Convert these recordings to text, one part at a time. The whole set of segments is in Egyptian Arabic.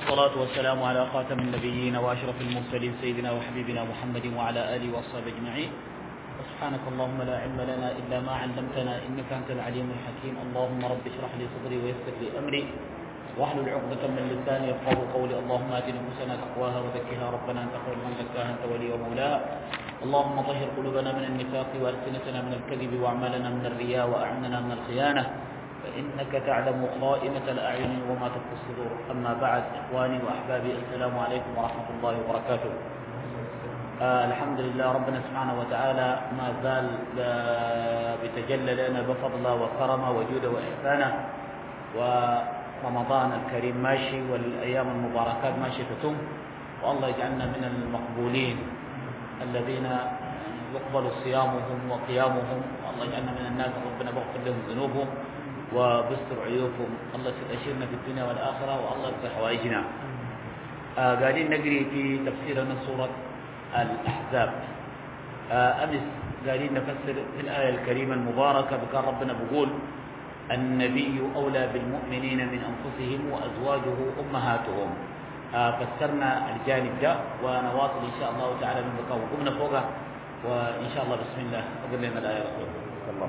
والصلاة والسلام على خاتم النبيين وأشرف المرسلين سيدنا وحبيبنا محمد وعلى آله وأصحابه أجمعين سبحانك اللهم لا علم لنا إلا ما علمتنا إنك أنت العليم الحكيم اللهم رب اشرح لي صدري ويسر لي أمري واحلل عقدة من لساني يفقه قولي اللهم آت نفوسنا تقواها وزكها ربنا أنت خير من زكاها أنت ولي ومولاها اللهم طهر قلوبنا من النفاق وألسنتنا من الكذب وأعمالنا من الرياء وأعيننا من الخيانة فإنك تعلم خائنة الأعين وما تخفي الصدور أما بعد إخواني وأحبابي السلام عليكم ورحمة الله وبركاته آه الحمد لله ربنا سبحانه وتعالى ما زال آه بيتجلى لنا بفضله وكرمه وجوده وإحسانه ورمضان الكريم ماشي والأيام المباركات ماشية تتم والله يجعلنا من المقبولين الذين يقبل صيامهم وقيامهم والله يجعلنا من الناس ربنا بغفر لهم ذنوبهم وبستر عيوبهم الله يشيرنا في الدنيا والآخرة والله يقضي حوائجنا آه قاعدين نقري في تفسيرنا سورة الأحزاب آه أمس قاعدين نفسر في الآية الكريمة المباركة بكان ربنا بيقول النبي أولى بالمؤمنين من أنفسهم وأزواجه أمهاتهم آه فسرنا الجانب ده ونواصل إن شاء الله تعالى من بكاء وقمنا فوقه وإن شاء الله بسم الله أقول لنا الآية رسول الله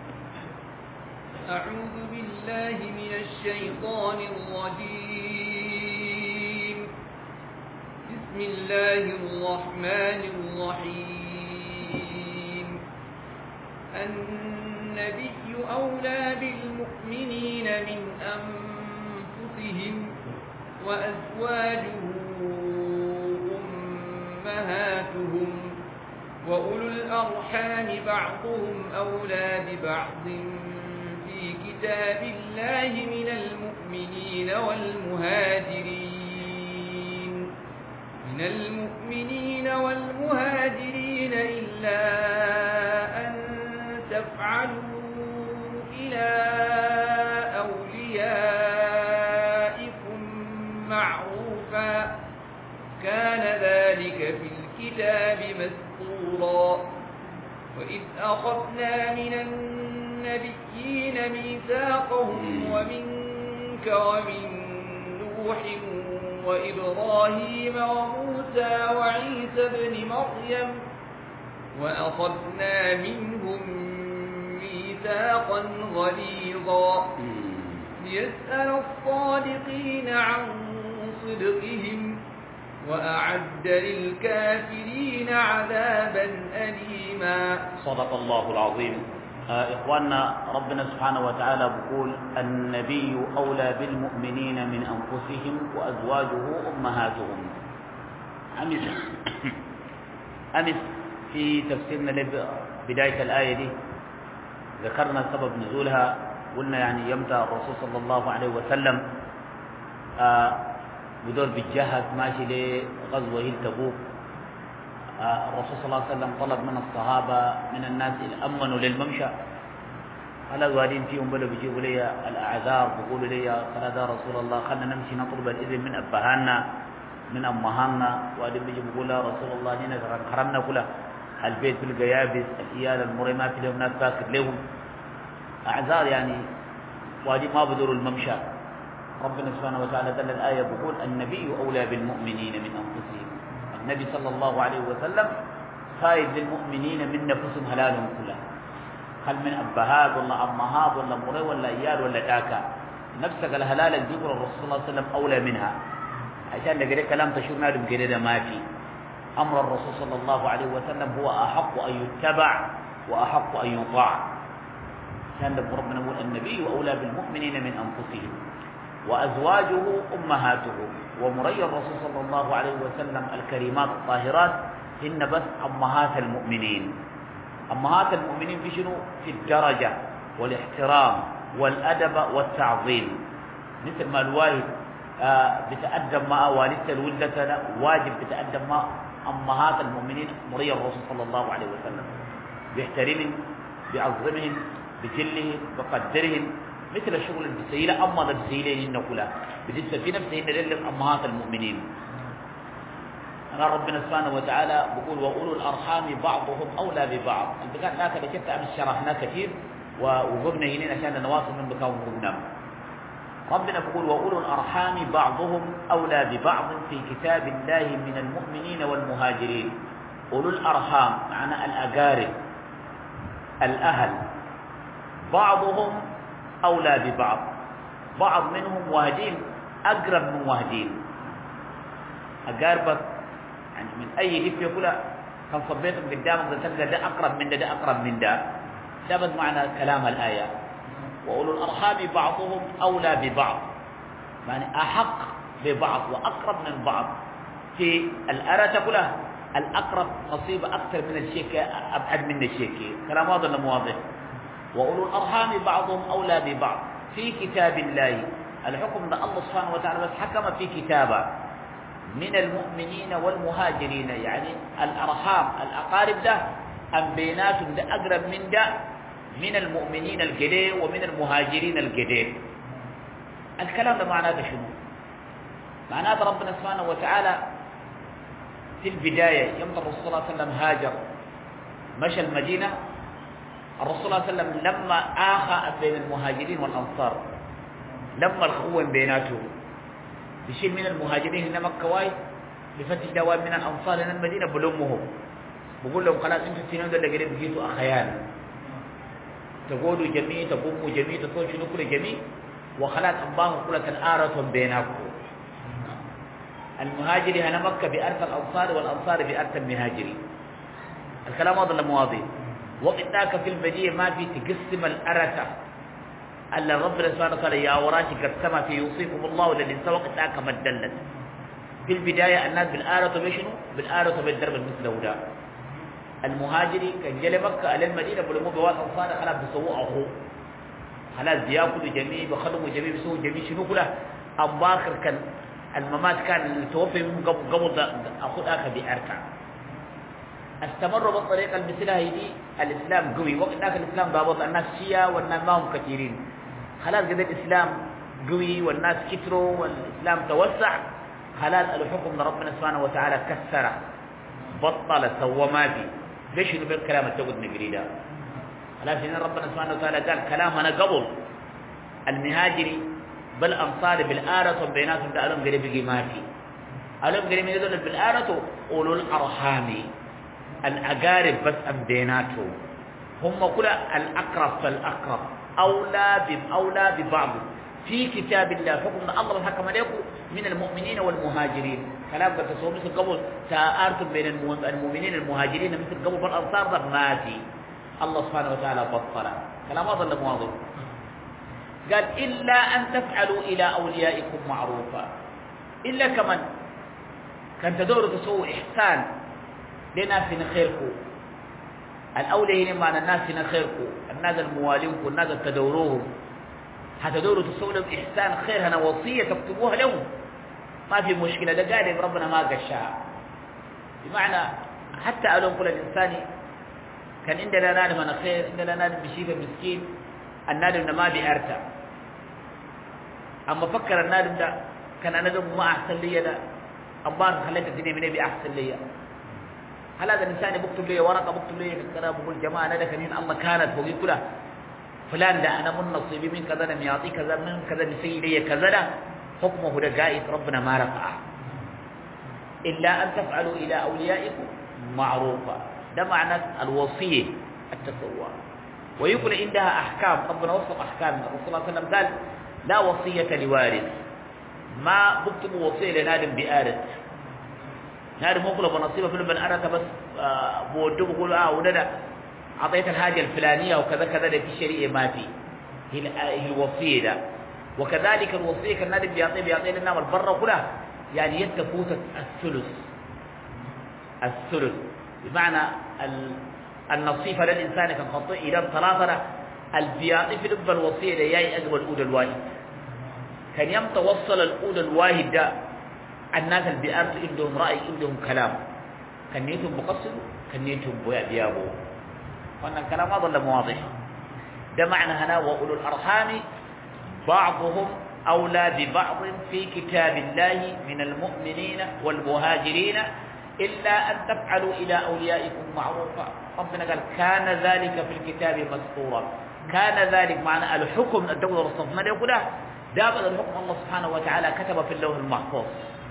أعوذ بالله من الشيطان الرجيم بسم الله الرحمن الرحيم النبي أولى بالمؤمنين من أنفسهم وأزواجه أمهاتهم وأولو الأرحام بعضهم أولى ببعض في كتاب الله من المؤمنين والمهاجرين من المؤمنين والمهاجرين إلا أن تفعلوا إلى أوليائكم معروفا كان ذلك في الكتاب مسطورا وإذ أخذنا من النبيين ميثاقهم ومنك ومن نوح وإبراهيم وموسى وعيسى بن مريم وأخذنا منهم ميثاقا غليظا ليسأل الصادقين عن صدقهم وأعد للكافرين عذابا أليما صدق الله العظيم آه إخواننا ربنا سبحانه وتعالى بيقول النبي أولى بالمؤمنين من أنفسهم وأزواجه أمهاتهم أمس أمس في تفسيرنا لبداية الآية دي ذكرنا سبب نزولها قلنا يعني يمتى الرسول صلى الله عليه وسلم آه بدور بيتجهز ماشي لغزوة هيل تبوك آه الرسول صلى الله عليه وسلم طلب من الصحابة من الناس اللي أمنوا للممشى على الوالدين فيهم بدأوا بيجيبوا لي الأعذار بيقولوا لي قال يا رسول الله خلنا نمشي نطلب الإذن من أبهاتنا من أمهاتنا وبعدين بيجي بيقول يا رسول الله نينا خرمنا كلها البيت في القيابس الإيال المري ما في لهم ناس باكر لهم أعذار يعني وادي ما بدور الممشى ربنا سبحانه وتعالى دل الآية بيقول النبي أولى بالمؤمنين من أنفسهم النبي صلى الله عليه وسلم فايد للمؤمنين من نفسهم هلالهم كلها هل من أبهات ولا أمهات ولا مري ولا إيال ولا تاكا نفسك الهلال الذكر الرسول صلى الله عليه وسلم أولى منها عشان نقرأ كلام تشوف نادم كده ما في أمر الرسول صلى الله عليه وسلم هو أحق أن يتبع وأحق أن يطاع كان ربنا يقول النبي أولى بالمؤمنين من أنفسهم وأزواجه أمهاته ومري الرسول صلى الله عليه وسلم الكريمات الطاهرات هن بس أمهات المؤمنين أمهات المؤمنين في شنو؟ في الدرجة والاحترام والأدب والتعظيم مثل ما الوالد آه بتأدب مع والدته الولدة واجب بتأدب مع أمهات المؤمنين مري الرسول صلى الله عليه وسلم بيحترمهم بيعظمهم بجلهم بقدرهم مثل الشغل اللي بتسيله أما ده بتسيله إنه كلها بتنسى في نفسه إن لله أمهات المؤمنين أنا ربنا سبحانه وتعالى بيقول وأولو الأرحام بعضهم أولى ببعض أنت كان هناك شفت أمس شرحناه كثير ووقفنا هنا عشان نواصل من بكاء وقفنا ربنا بيقول وأولو الأرحام بعضهم أولى ببعض في كتاب الله من المؤمنين والمهاجرين أولو الأرحام معنى الأقارب الأهل بعضهم أولى ببعض بعض منهم واهدين أقرب من واهدين أقاربك يعني من أي لف يقول كان صبيتهم قدامك تلقى ده أقرب من ده ده أقرب من ده ده بس معنى كلام الآية وأولو الأرحام بعضهم أولى ببعض يعني أحق ببعض وأقرب من بعض في الآية كلها الأقرب نصيب أكثر من الشيك أبعد من الشيك كلام واضح ولا واضح وأولو الأرحام بعضهم أولى ببعض في كتاب الله الحكم ده الله سبحانه وتعالى بس حكم في كتابه من المؤمنين والمهاجرين يعني الأرحام الأقارب ده أم بيناتهم ده أقرب من ده من المؤمنين الجديد ومن المهاجرين الجديد الكلام ده معناه شنو معناه ربنا سبحانه وتعالى في البداية يوم الرسول صلى الله عليه وسلم هاجر مشى المدينة الرسول صلى الله عليه وسلم لما آخى بين المهاجرين والأنصار لما الخوين بيناتهم بشيل من المهاجرين هنا مكة واي بفتش دواب من الأنصار هنا المدينة بلومهم بقول لهم خلاص انتوا السنين دول قريب بقيتوا أخيان تقولوا جميع تقوموا جميع تقولوا شنو كل جميع وخلاص أباهم كلها آرة بينكم المهاجر هنا مكة بأرث الأنصار والأنصار بأرث المهاجرين الكلام واضح ولا واضح وقت ذاك في المدينة ما في تقسم الأرثة ألا ربنا سبحانه وتعالى يا وراشي قسمها في يوصيكم الله للإنسان وقت ذاك ما دلت في البداية الناس بالآرة بشنو؟ بالآرة بالدرب المثل ده المهاجري كان جل مكة على المدينة بلمو بوال أنصار خلاص بيسووا أخوه خلاص بياكلوا جميع بخدموا جميع بيسووا جميع شنو كله أبو بكر كان الممات كان توفي من قبل قبل أخذ آخر بأركع استمروا بالطريقة المثلها دي الإسلام قوي وقت ذاك الإسلام ضابط الناس شيعة والناس ما هم كثيرين خلاص قد الإسلام قوي والناس كثروا والإسلام توسع خلاص الحكم من ربنا سبحانه وتعالى كسره بطل سوى ما في ليش نقول الكلام التوقد نقري ده خلاص هنا ربنا سبحانه وتعالى قال كلامنا قبل المهاجري بالأنصار بالآرة بيناتهم ده ألم قريب بقي ما في ألم قريب يدل بالآرة أولو الأرحام الأقارب بس أم بيناتهم هم كلها الأقرب فالأقرب أولى أولى ببعض في كتاب الله حكم الله حكم عليكم من المؤمنين والمهاجرين كلام قد تسوى مثل قبل تآرتم بين المؤمنين المهاجرين مثل قبل بالأنصار ده ما في الله سبحانه وتعالى بطل كلام واضح ولا واضح قال إلا أن تفعلوا إلى أوليائكم معروفا إلا كمان كان تدور تسووا إحسان لناس خيركم الأولى هنا معنى الناس خيركم الناس الموالينكم الناس تدوروهم هتدوروا تسووا لهم إحسان خير هنا وصية تكتبوها لهم ما في مشكلة ده قال ربنا ما قشاها بمعنى حتى ألوم كل الإنسان كان عندنا نادم أنا خير عندنا نادم بشيفة مسكين النادم ما بأرتع أما فكر النادم ده كان أنا ده ما أحسن لي ده أبار خليت الدنيا مني بأحسن لي هل هذا الإنسان بكتب لي ورقة بكتب لي كذا بقول جماعة أنا ده كان الله كانت فوقي كلها فلان ده أنا من نصيبي من كذا لم يعطي كذا من كذا بسيء لي كذا ده حكمه ده جائز ربنا ما رفعه إلا أن تفعلوا إلى أوليائكم معروفا ده معنى الوصية التسوى ويكون عندها أحكام ربنا وصف أحكام الرسول صلى الله عليه وسلم قال لا وصية لوارث ما بكتب وصية لنادم بآرث نادم مو كله بنصيبه في بالأرث بس آه بودوه بقول آه وده أعطيت الحاجة الفلانية وكذا كذا في الشريعة ما في هي الوصية ده وكذلك الوصية كان النادم بيعطيه بيعطيه لنا والبر كلها يعني يتفوت الثلث الثلث بمعنى النصيفة للإنسان كان خطئ إلى ثلاثة البياطي في لب الوصية ده ياي أقبل الأولى الواحد كان يم توصل الأولى الواحد ده الناس البيئات عندهم رأي عندهم كلام كان نيتهم بقصدوا كان نيتهم بيابوا وأن الكلام واضح ولا واضح ده معنى هنا وأولو الأرحام بعضهم أولى ببعض في كتاب الله من المؤمنين والمهاجرين إلا أن تفعلوا إلى أوليائكم معروفا ربنا قال كان ذلك في الكتاب مسطورا كان ذلك معنى الحكم الدولة الصفمة يقول دابا الحكم الله سبحانه وتعالى كتب في اللوح المحفوظ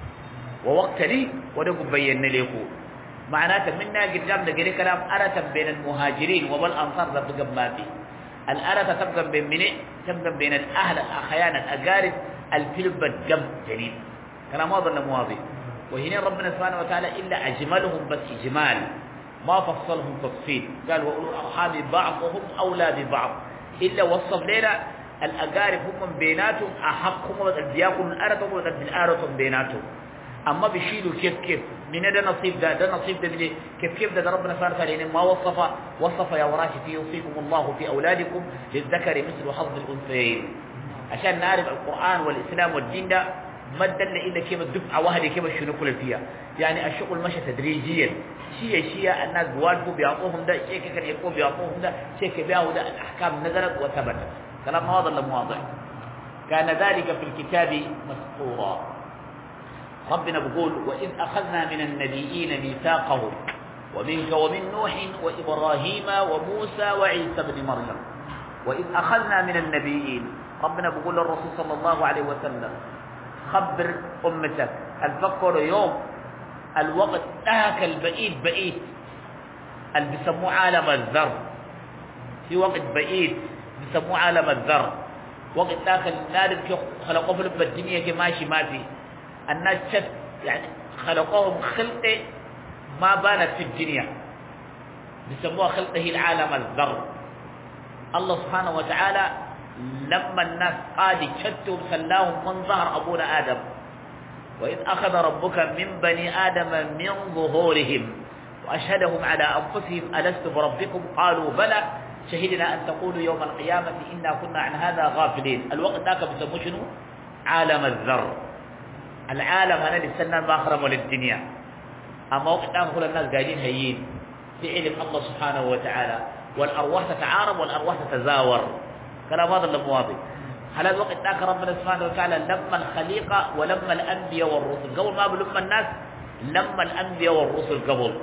ووقت لي ودق بين لكم معناته منا قدام لقري كلام أرتا بين المهاجرين والأنصار ذا بقى ما في الأرتا تبقى بين مني تبقى بين الأهل الأخيان الأقارب الفيلم الجم جديد كلام هذا ولا مواضيع وهنا ربنا سبحانه وتعالى إلا أجملهم بس إجمال ما فصلهم تفصيل قال وأولو الأرحام بعضهم أولى ببعض إلا وصف لنا الأقارب هم بيناتهم أحقهم بياكلوا الأرض بالأرض بيناتهم أما بيشيلوا كيف كيف من ده نصيب ده ده نصيب ده من كيف كيف ده, ده ربنا سبحانه وتعالى ما وصف وصف يا وراشي في يوصيكم الله في أولادكم للذكر مثل حظ الأنثيين عشان نعرف القرآن والإسلام والدين ده ما دل إلا كيف الدفعة واحدة كيف شنو كل فيها يعني الشغل مشى تدريجيا شيء شيء الناس بوالفوا بيعطوهم ده شيء كان يكون بيعطوهم ده شيء بيعوا ده الأحكام نزلت وثبتت كلام هذا اللي واضح كان ذلك في الكتاب مسطورا ربنا بيقول وإذ أخذنا من النبيين ميثاقهم ومنك ومن نوح وإبراهيم وموسى وعيسى بن مريم وإذ أخذنا من النبيين ربنا بيقول للرسول صلى الله عليه وسلم خبر أمتك الفكر يوم الوقت ذاك البعيد بعيد اللي بيسموه عالم الذر في وقت بعيد بيسموه عالم الذر وقت ذاك النادم خلقوه في الدنيا كي ماشي ما في الناس شد يعني خلقوهم خلقه ما بانت في الدنيا بيسموها خلقه العالم الذر الله سبحانه وتعالى لما الناس قاد شتوا سلاهم من ظهر أبونا آدم وإذ أخذ ربك من بني آدم من ظهورهم وأشهدهم على أنفسهم ألست بربكم قالوا بلى شهدنا أن تقولوا يوم القيامة إنا كنا عن هذا غافلين الوقت ذاك بيسموه شنو عالم الذر العالم أنا للسنة ما أخرم للدنيا أما وقت ذاك كل الناس قاعدين هيين في علم الله سبحانه وتعالى والأرواح تتعارض والأرواح تتزاور كلام هذا اللي واضح على الوقت ذاك ربنا سبحانه وتعالى لما الخليقة ولما الأنبياء والرسل قبل ما بلما الناس لما الأنبياء والرسل قبل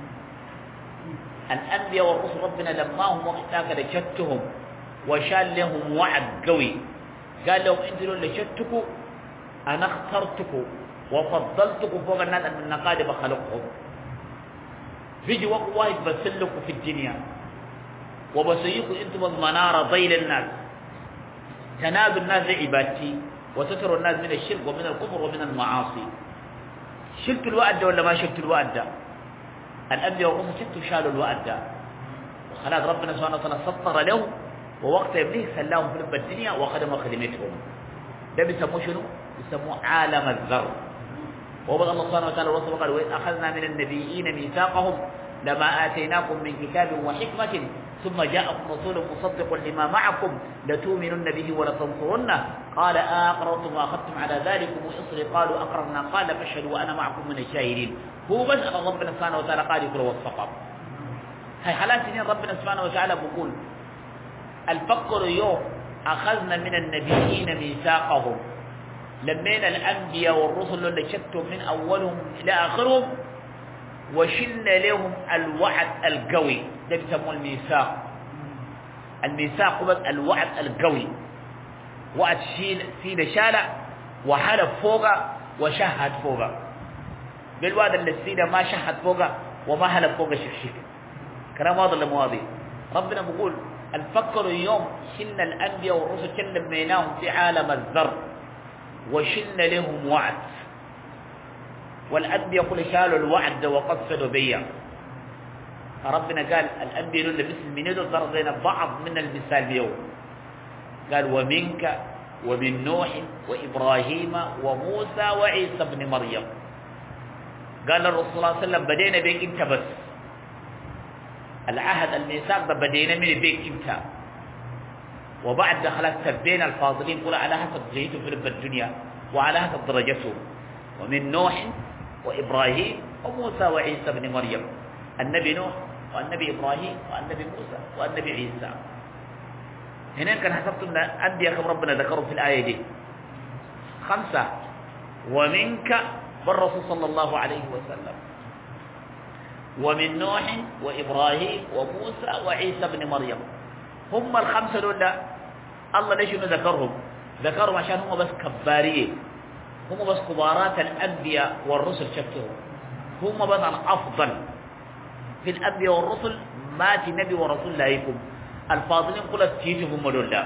الأنبياء والرسل ربنا لماهم وقت ذاك لشتهم وشال لهم وعد قوي قال لهم انتوا اللي شتكوا أنا اخترتكم وفضلتكم فوق الناس من النقاد بخلقهم بيجي وقت واحد بسلكوا في الدنيا وبسيكوا انتم المنارة ضيل الناس تنادوا الناس لعبادتي وتتروا الناس من الشرك ومن الكفر ومن المعاصي شلت الوعد ده ولا ما شلت الوعد ده الأنبياء والرسل شلتوا شالوا الوعد ده وخلاص ربنا سبحانه وتعالى سطر له ووقت إبليس سلاهم في لب الدنيا وخدم خدمتهم ده بيسموه شنو؟ بيسموه عالم الذر وبدأ الله سبحانه وتعالى الرسول قال وإذ أخذنا من النبيين ميثاقهم لما آتيناكم من كتاب وحكمة ثم جاءكم رسول مصدق لما معكم لتؤمنن به ولتنصرنه قال أقررتم وأخذتم على ذلكم وإصري قالوا أقررنا قال فاشهدوا وأنا معكم من الشاهدين هو بس ربنا سبحانه وتعالى قال يقول والسقط هاي حالات سنين ربنا سبحانه وتعالى بيقول الفقر يوم أخذنا من النبيين ميثاقهم لمينا الأنبياء والرسل اللي شتوا من أولهم إلى آخرهم وشلنا لهم الوعد القوي ده بيسموه الميثاق الميثاق هو الوعد القوي وعد شيل سيد شالع وحلف فوقه وشهد فوقه بالوعد اللي السيدة ما شهد فوقه وما حلف فوقه شكشك كلام واضح لمواضيع ربنا بيقول الفكر اليوم شلنا الأنبياء والرسل كل لميناهم في عالم الذر وشلنا لهم وعد والأنبياء كل شالوا الوعد وقصدوا بيا فربنا قال الأنبياء لهم مثل من يدو ضربنا بعض من المثال اليوم قال ومنك ومن نوح وإبراهيم وموسى وعيسى بن مريم قال الرسول صلى الله عليه وسلم بدينا بيك انت بس العهد الميثاق ده بدينا من بيك انت وبعد دخلت سبينا الفاضلين قل على حسب جيته في رب الدنيا وعلى حسب درجته ومن نوح وإبراهيم وموسى وعيسى بن مريم النبي نوح والنبي إبراهيم والنبي موسى والنبي عيسى هنا كان حسبتم أنبياء كم ربنا ذكروا في الآية دي خمسة ومنك والرسول صلى الله عليه وسلم ومن نوح وإبراهيم وموسى وعيسى بن مريم هم الخمسة دول الله ليش ذكرهم ذكروا عشان هم بس كباريه هم بس كبارات الأنبياء والرسل شفتهم هم بس الأفضل في الأنبياء والرسل ما في نبي ورسول لا يكون الفاضلين قلت تيجهم مدولا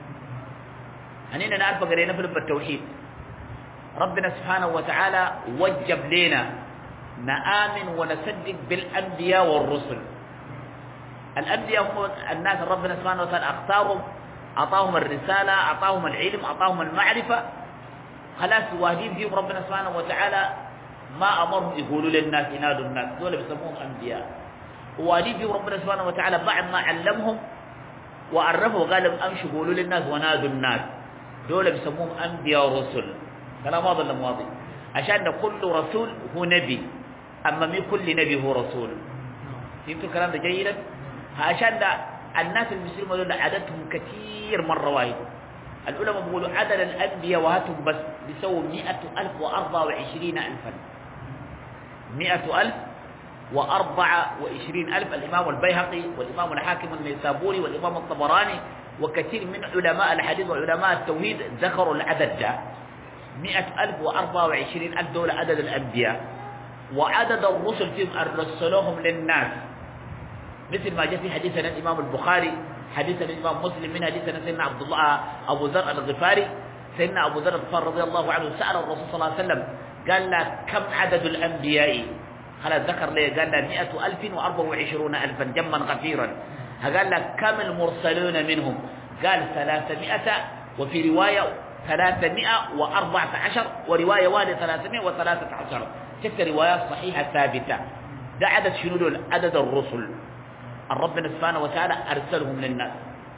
هنينا نعرف قرينا في التوحيد ربنا سبحانه وتعالى وجب لنا نآمن ونصدق بالأنبياء والرسل الأنبياء هم الناس ربنا سبحانه وتعالى اختارهم أعطاهم الرسالة أعطاهم العلم أعطاهم المعرفة خلاص واهدين فيهم ربنا سبحانه وتعالى ما أمرهم يقولوا للناس ينادوا الناس دول بيسموهم أنبياء وواهدين فيهم ربنا سبحانه وتعالى بعد ما علمهم وعرفوا قال لهم أمشوا قولوا للناس ونادوا الناس دول بيسموهم أنبياء ورسل كلام واضح ولا واضح عشان كل رسول هو نبي أما مي كل نبي هو رسول فهمتوا الكلام ده جيدا عشان ده الناس المسلمين دول عددهم كثير مرة واحدة العلماء بيقولوا عدد الأنبياء وهاتهم بس بيسووا مئة ألف وأربعة وعشرين ألفا مئة ألف وأربعة وعشرين ألف الإمام البيهقي والإمام الحاكم النيسابوري والإمام الطبراني وكثير من علماء الحديث وعلماء التوحيد ذكروا العدد ده مئة ألف وأربعة وعشرين ألف دولة عدد الأنبياء وعدد الرسل فيهم أرسلوهم للناس مثل ما جاء في حديثنا الإمام البخاري حديث الإمام مسلم من حديث سيدنا عبد الله أبو ذر الغفاري سيدنا أبو ذر الغفاري رضي الله عنه سأل الرسول صلى الله عليه وسلم قال له كم عدد الأنبياء خلاص ذكر لي قال له مئة ألف وأربع وعشرون ألفا جما غفيرا قال له كم المرسلون منهم قال ثلاثمائة وفي رواية ثلاثمائة وأربعة عشر ورواية واحدة ثلاثمائة وثلاثة عشر تلك روايات صحيحة ثابتة ده عدد شنو دول عدد الرسل ربنا سبحانه وتعالى أرسلهم للناس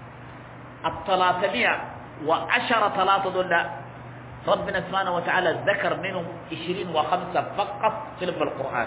الثلاثمائة وعشر ثلاثة دول ربنا سبحانه وتعالى ذكر منهم عشرين وخمسة فقط في القرآن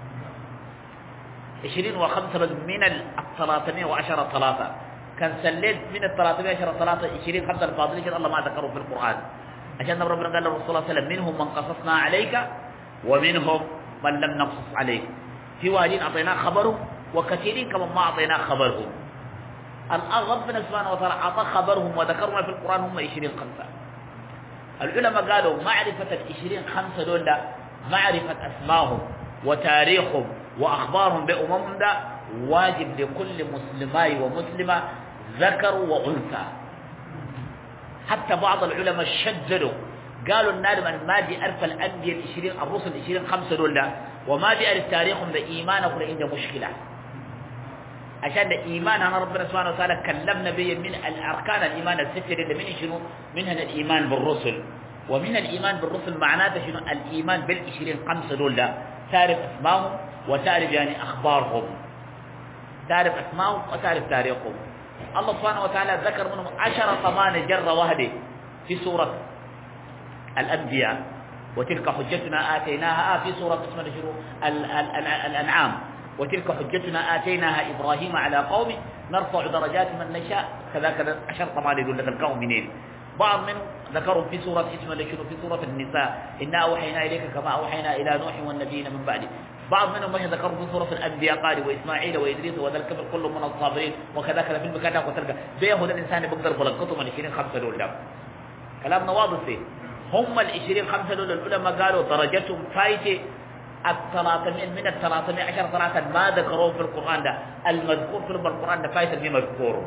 عشرين وخمسة من الثلاثمائة وعشر ثلاثة كان سليت من الثلاثمائة عشر ثلاثة عشرين خمسة الفاضلين الله ما ذكروا في القرآن عشان ربنا قال للرسول صلى الله عليه وسلم منهم من قصصنا عليك ومنهم من لم نقصص عليك في واحدين أعطيناه خبرهم وكثيرين كمان ما أعطيناه خبرهم الآن ربنا سبحانه وتعالى أعطى خبرهم وذكرنا في القرآن هم عشرين خمسة العلماء قالوا معرفة العشرين خمسة دول ده معرفة أسمائهم وتاريخهم وأخبارهم بأممهم ده واجب لكل مسلماي ومسلمة ذكر وأنثى حتى بعض العلماء شددوا قالوا النادم أن ما دي ألف الأنبياء العشرين الرسل العشرين خمسة دول ده وما دي ألف تاريخهم ده إيمانه ولا عنده مشكلة عشان ده إيمان أنا ربنا سبحانه وتعالى كلمنا به من الأركان الإيمان الستة اللي من شنو منها الإيمان بالرسل ومن الإيمان بالرسل معناته شنو الإيمان بالعشرين خمسة دول ده تعرف أسمائهم وتعرف يعني أخبارهم تعرف أسمائهم وتعرف تاريخهم الله سبحانه وتعالى ذكر منهم عشر ثمان جرة وهدي في سورة الأنبياء وتلك حجتنا آتيناها في سورة اسمها شنو الأنعام وتلك حجتنا آتيناها إبراهيم على قومه نرفع درجات من نشاء كذا كذا عشر طبعا يقول لك القوم منين بعض منهم ذكروا في سورة اسمها شنو في سورة النساء إنا أوحينا إليك كما أوحينا إلى نوح والنبيين من بعده بعض منهم مش ذكروا في سورة الأنبياء قال وإسماعيل وإدريس وذا الكفر كل من الصابرين وكذا كذا في المكان وتلقى بيهود الإنسان بيقدر بلقطهم من 20 خمسة دول ده كلامنا واضح فيه هم ال 20 خمسة دول العلماء قالوا درجتهم فايته الثلاثمائة من الثلاثمائة عشر ثلاثة ما ذكروه في القرآن ده المذكور في القرآن ده فايت اللي مذكور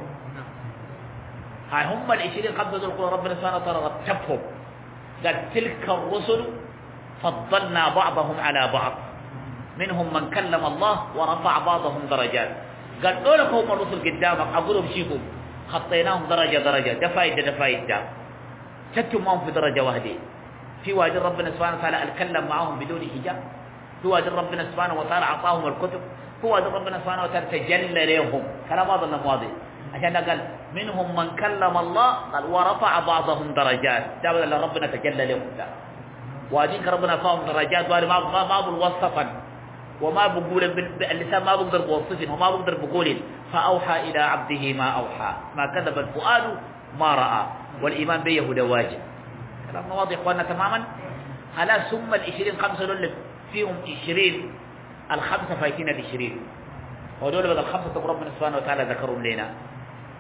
هاي هم ال 20 خمسة دول ربنا سبحانه وتعالى رتبهم قال تلك الرسل فضلنا بعضهم على بعض منهم من كلم الله ورفع بعضهم درجات قال دول هم الرسل قدامك أقولهم شيكم خطيناهم درجة درجة ده فايدة ده فايدة شتوا معهم في درجة واحدة في واجد ربنا سبحانه وتعالى الكلم معهم بدون حجاب في واجد ربنا سبحانه وتعالى أعطاهم الكتب في واجد ربنا سبحانه وتعالى تجلى لهم كلام واضح ولا واضح عشان قال منهم من كلم الله قال ورفع بعضهم درجات ده بدل ربنا تجلى لهم ده واجيك ربنا فاهم درجات وما ما ما بالوصفا وما بقول باللسان ما بقدر بوصف وما بقدر بقول فأوحى إلى عبده ما أوحى ما كذب الفؤاد ما رأى والإيمان به هدى واجب كلام واضح إخواننا تماما هلا ثم العشرين خمسة دول فيهم عشرين الخمسة فايتين العشرين ودول بدل الخمسة ربنا سبحانه وتعالى ذكرهم لنا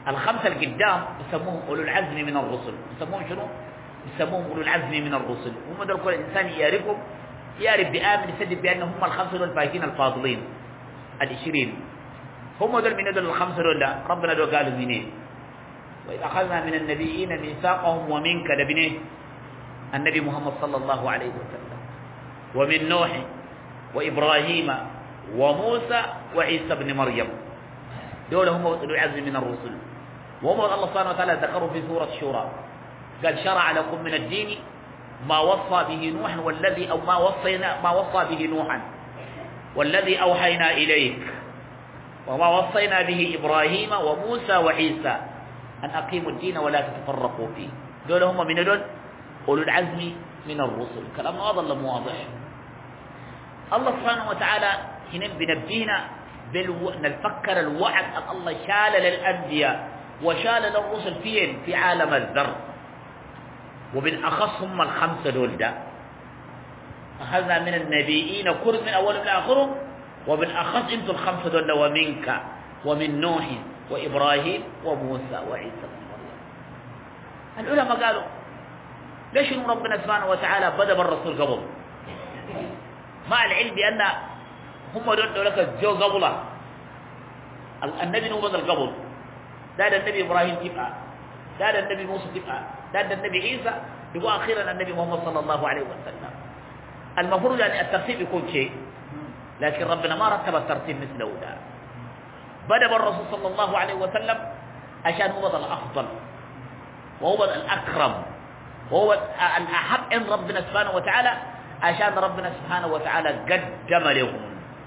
الخمسة القدام يسموهم أولو العزم من الرسل يسموهم شنو؟ يسموهم أولو العزم من الرسل هم دول كل إنسان يعرفهم يعرف بآمن يصدق بأن هم الخمسة دول الفائزين الفاضلين العشرين هم دول من دول الخمسة دول لا ربنا دول قالوا منين وإذ أخذنا من النبيين ميثاقهم ومنك لبنيه النبي محمد صلى الله عليه وسلم ومن نوح وإبراهيم وموسى وعيسى بن مريم دول هم أولو العزم من الرسل وهم الله سبحانه وتعالى ذكروا في سورة الشورى قال شرع لكم من الدين ما وصى به نوح والذي أو ما وصينا ما وصى به نوحا والذي أوحينا إليك وما وصينا به إبراهيم وموسى وعيسى أن أقيموا الدين ولا تتفرقوا فيه دول هم من دول أولو العزم من الرسل كلام واضح ولا مو واضح الله سبحانه وتعالى هنا بنبينا بالو... نفكر الوعد أن الله شال للأنبياء وشال للرسل فين في عالم الذر وبالأخص هم الخمسة دول ده أخذنا من النبيين كل من أول من آخرهم وبالأخص أنتم الخمسة دول ومنك ومن نوح وإبراهيم وموسى وعيسى بن مريم العلماء قالوا ليش إن ربنا سبحانه وتعالى بدأ بالرسول قبل مع العلم بأن هم دول دولك جو قبله النبي نوح بدل قبل ده النبي إبراهيم تبقى ده النبي موسى تبقى ده النبي عيسى يبقى أخيرا النبي محمد صلى الله عليه وسلم المفروض يعني الترتيب يكون شيء لكن ربنا ما رتب الترتيب مثله ده بدأ بالرسول صلى الله عليه وسلم عشان هو الأفضل وهو الأكرم وهو الأحب عند ربنا سبحانه وتعالى عشان ربنا سبحانه وتعالى قدم لهم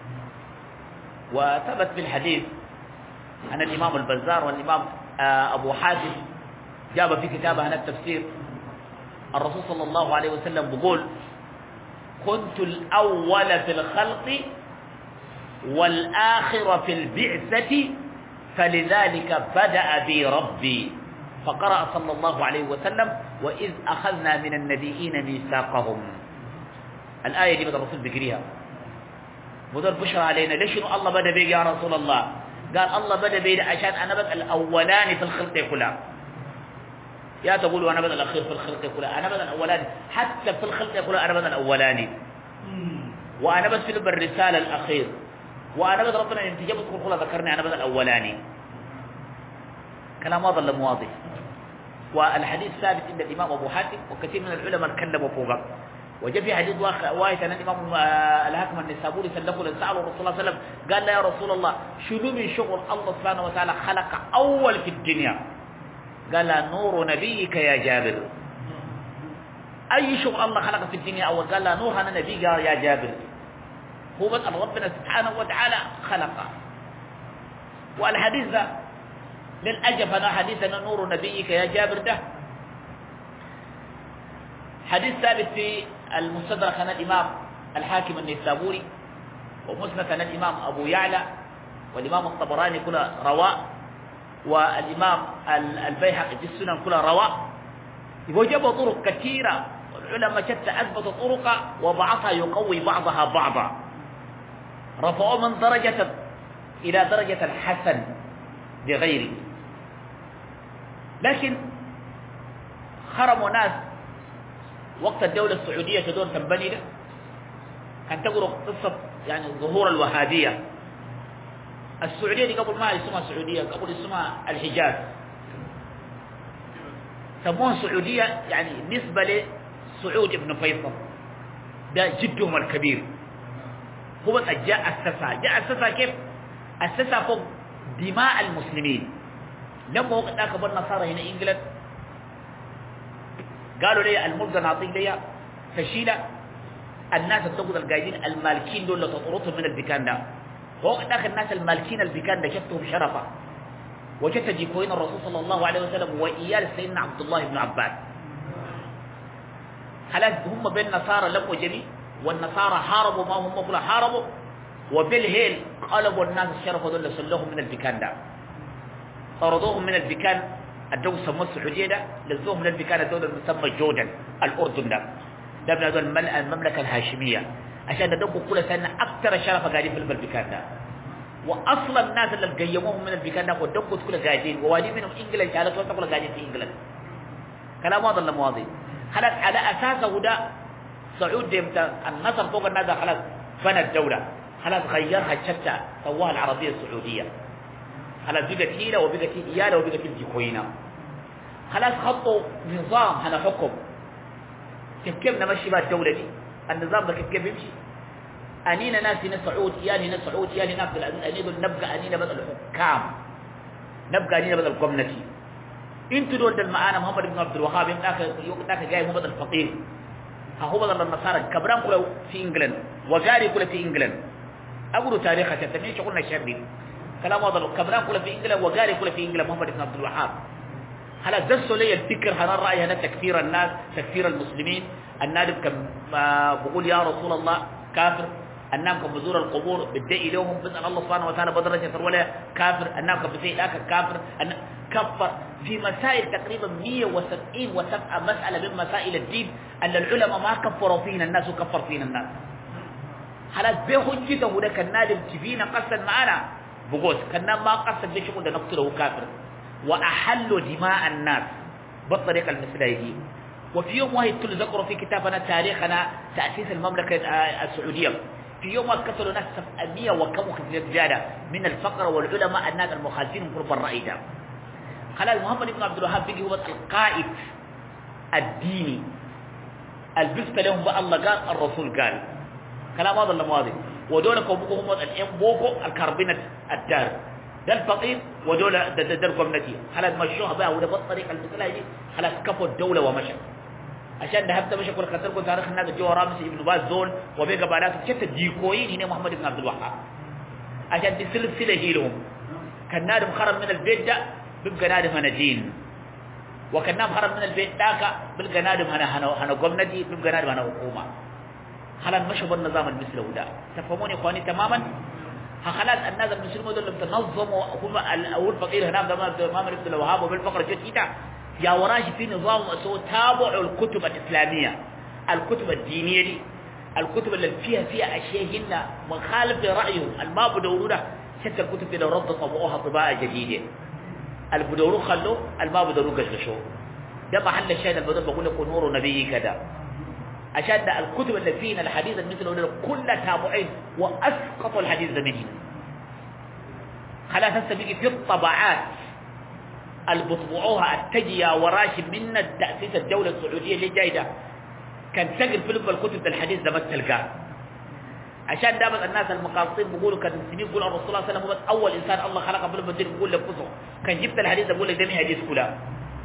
وثبت في الحديث عن الإمام البزار والإمام أبو حاتم جاب في كتابه عن التفسير الرسول صلى الله عليه وسلم بيقول كنت الأول في الخلق والآخر في البعثة فلذلك بدأ بي ربي فقرأ صلى الله عليه وسلم وإذ أخذنا من النبيين ميثاقهم الآية دي بدأ الرسول بيقريها بدأ البشرى علينا ليش الله بدأ بي يا رسول الله قال الله بدأ بي عشان أنا بدأ الأولاني في الخلق كلها يا تقول وانا بدل الاخير في الخلق كلها انا بدل الاولاني حتى في الخلق كلها انا بدل الاولاني وانا بس في الرساله الاخير وانا بدل ربنا انت جبت كل ذكرني انا بدل الاولاني كلام واضح ولا واضح والحديث ثابت عند الامام ابو حاتم وكثير من العلماء تكلموا فوقه وجاء في حديث واحد عن الامام الحاكم النسابوري سلفه لسأله الرسول صلى الله عليه وسلم قال له يا رسول الله شنو من شغل الله سبحانه وتعالى خلق اول في الدنيا قال نور نبيك يا جابر أي شغل الله خلق في الدنيا أول قال نور أنا نبي يا جابر هو بس ربنا سبحانه وتعالى خلقه والحديث ذا للأجب أنا حديث أن نور نبيك يا جابر ده حديث ثابت في المستدرك عن الإمام الحاكم النيسابوري ومسند عن الإمام أبو يعلى والإمام الطبراني كله رواء والإمام البيهقي في السنن كلها رواء وجب طرق كثيرة والعلماء شتى أثبت طرق وبعضها يقوي بعضها بعضا رفعوا من درجة إلى درجة الحسن لغيره لكن خرموا ناس وقت الدولة السعودية تدور تنبني ده كان تقرأ قصة يعني ظهور الوهابية السعودية دي قبل ما اسمها السعودية قبل اسمها الحجاز سموها سعودية يعني نسبة لسعود ابن فيصل ده جدهم الكبير هو جاء أسسها جاء أسسها كيف أسسها فوق دماء المسلمين لما وقت ذاك النصارى هنا إنجلند قالوا لي الملك نعطيك لي تشيل الناس التقود القايدين المالكين دول تطردهم من البكان ده وقت ذاك الناس المالكين البكان ده شفتهم شرفا وجدت جيكوين الرسول صلى الله عليه وسلم وإيال سيدنا عبد الله بن عباس خلاص هم بين النصارى لموا جميع والنصارى حاربوا ما هم كلها حاربوا وبالهيل قلبوا الناس الشرف دول سلوهم من البكان ده طردوهم من البكان الدول سموه السعودية ده لزوهم من البكان الدولة المسمى جوردن الأردن ده ده من هذول المملكة الهاشمية عشان ندوكوا كل سنة أكثر شرف قاعدين في البكان ده وأصل الناس اللي قيموهم من البكان ناخد دقوا كل قاعدين ووادي منهم إنجلند شهادة وسط كل قاعدين في إنجلند كلام واضح ولا مواضيع خلاص على أساسه ده سعود ديمت النصر فوق الناس خلاص فنى الدولة خلاص غيرها الشتى سواها العربية السعودية خلاص بقت هيلة وبقت إيالة وبقت الجيكوينة خلاص خطوا نظام هنا حكم كيف كيف نمشي بها الدولة دي النظام ده كيف كيف يمشي أنينا ناس هنا سعود يالي ناس سعود يالي ناس أنينا نبقى أنينا بدل الحكام نبقى أنينا بدل القمنتي انتوا دول دل معانا محمد بن عبد الوهاب هناك هناك جاي هو بدل الفقير ها هو بدل النصارى كبران كله في انجلند وجاري كله في انجلند اقولوا تاريخها تتمنى شغلنا الشعبي كلام واضح كبران كله في انجلند وجاري كله في انجلند محمد بن عبد الوهاب خلاص دسوا لي الفكر هنا الرأي هنا تكفير الناس تكفير المسلمين النادب كان بقول يا رسول الله كافر النام كان بزور القبور بدعي لهم بسأل الله سبحانه وتعالى بدرجة ولا كافر النام كان بزي ذاك كافر كفر في مسائل تقريبا 170 وسبعة مسألة من مسائل الدين أن العلماء ما كفروا فينا الناس وكفر فينا الناس خلاص بحجته ده كان نادم تفينا قصد معنا بقول كان ما قصد ده شغل ده نقتله كافر وأحلوا دماء الناس بالطريقة المثلية دي وفي يوم واحد تذكروا في كتابنا تاريخنا تأسيس المملكة السعودية في يوم قتلوا ناس 700 وكم زيادة من الفقر والعلماء الناس المخالفين من قرب الرأي ده خلاص محمد بن عبد الوهاب بيجي هو القائد الديني البث لهم بقى الله قال الرسول قال كلام هذا ولا ماضي ودول كوبكو هم الام بوكو الكربينة الدار ده الفقير ودول ده ده, ده القمنتي خلاص مشوها بقى وده بالطريقه المثليه دي خلاص كفوا الدوله ومشى عشان ده حتى مشى كل خسر كل تاريخ الناس جو رامس ابن باز زول وبيقى بعدها شفت الديكوين هنا محمد بن عبد الوهاب عشان دي سلسله هي لهم كان نادم خرج من البيت ده بيبقى نادم هنجين وكان نادم خرج من البيت ذاك بيبقى نادم هنا هنا هنا قمنتي بيبقى نادم هنا حكومه خلاص مشوا بالنظام المثلي ده تفهمون يا اخواني تماما خلاص الناس المسلمين دول تنظموا هم اول فقير هناك ده ما ابن الوهاب وبالفقر جت كده يا وراش في نظام سو تابعوا الكتب الاسلاميه الكتب الدينيه دي الكتب اللي فيها فيها اشياء هنا مخالف لرايهم الما بدوروا حتى الكتب دي لو رد طبعوها طباعه جديده البدورو خلوا الما بدورو قشقشوا ده محل الشاهد البدور بقول لكم نور نبي كذا عشان ده الكتب اللي فينا الحديث المثل كلها تابعين واسقطوا الحديث ده منهم خلاص هسه بيجي في الطبعات اللي بطبعوها التجية وراش من تأسيس الدولة السعودية اللي جاي ده كان سجل فيلم الكتب الحديث ده ما تلقاه عشان دائما الناس المقاصين بيقولوا كان المسلمين بيقولوا الرسول صلى الله عليه وسلم هو اول انسان الله خلقه في الدين بيقول لك فسق كان جبت الحديث بقول لك دمي حديث كلها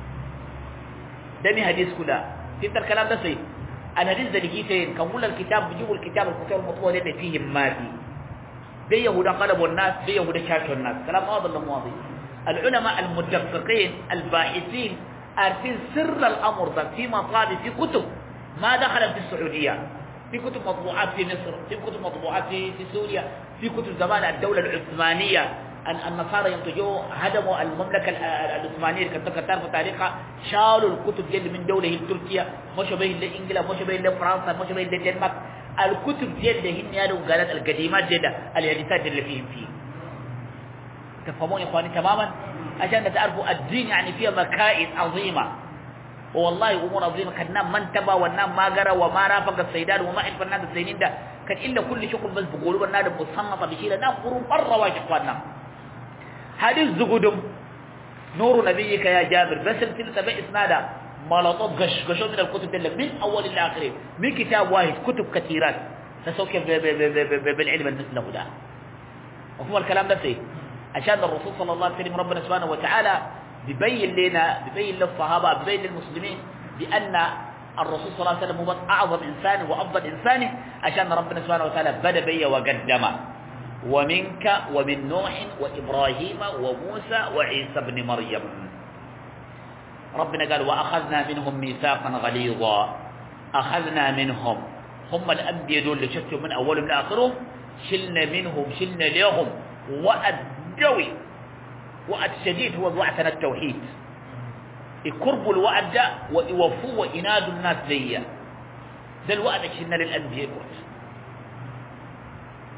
دمي حديث كلها فهمت الكلام ده صحيح الحديث ده لقيتين كان كل الكتاب بيجيبوا الكتاب الكتاب المطبوع اللي فيه ما في دي يهودا قلبوا الناس دي يهودا شاشوا الناس كلام واضح ولا مواضيع العلماء المدققين الباحثين عارفين سر الامر ده في مصادر في كتب ما دخلت في السعوديه في كتب مطبوعات في مصر في كتب مطبوعات في في سوريا في كتب زمان الدوله العثمانيه النصارى ينتجوا هدموا المملكه العثمانيه كنت تعرف تاريخها شالوا الكتب دي من دوله تركيا مشوا بين لانجلترا مشوا بين لفرنسا مشوا بين لدنمارك الكتب دي اللي هن قالوا قالت القديمات دي الحديثات اللي فيهم فيه تفهمون يا اخواني تماما عشان تعرفوا الدين يعني فيه مكائد عظيمه والله امور عظيمه كان نام ما انتبه والنام ما قرا وما رافق السيدات وما عرف الناس الزينين ده كان الا كل شغل بس بيقولوا الناس مصنطه بشيله نام قرون مره واجب اخواننا حديث زقدم نور نبيك يا جابر بس تتبع اسنادا ملطات غش غشوا من الكتب دي من اول الى اخره من كتاب واحد كتب كثيرات تسوك بالعلم المثله ده وهو الكلام ده فيه عشان الرسول صلى الله عليه وسلم ربنا سبحانه وتعالى بيبين لنا بيبين للصحابه بيبين للمسلمين بان الرسول صلى الله عليه وسلم هو اعظم انسان وافضل انسان عشان ربنا سبحانه وتعالى بدا بي وقدم ومنك ومن نوح وابراهيم وموسى وعيسى ابن مريم ربنا قال واخذنا منهم ميثاقا غليظا اخذنا منهم هم الانبياء دول اللي شفتوا من اولهم لاخرهم شلنا منهم شلنا لهم وعد قوي وعد شديد هو وعدنا التوحيد يقربوا الوعد ده ويوفوا وينادوا الناس ليا ده الوعد شلنا للانبياء قلت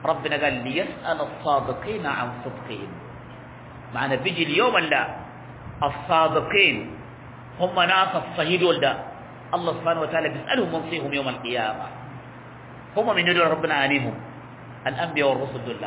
ربنا قال ليسأل الصادقين عن صدقهم معنى بيجي اليوم لا الصادقين هم ناس الصهيد ولدا الله سبحانه وتعالى بيسألهم من فيهم يوم القيامة هم من يدعو ربنا عليهم الأنبياء والرسل دول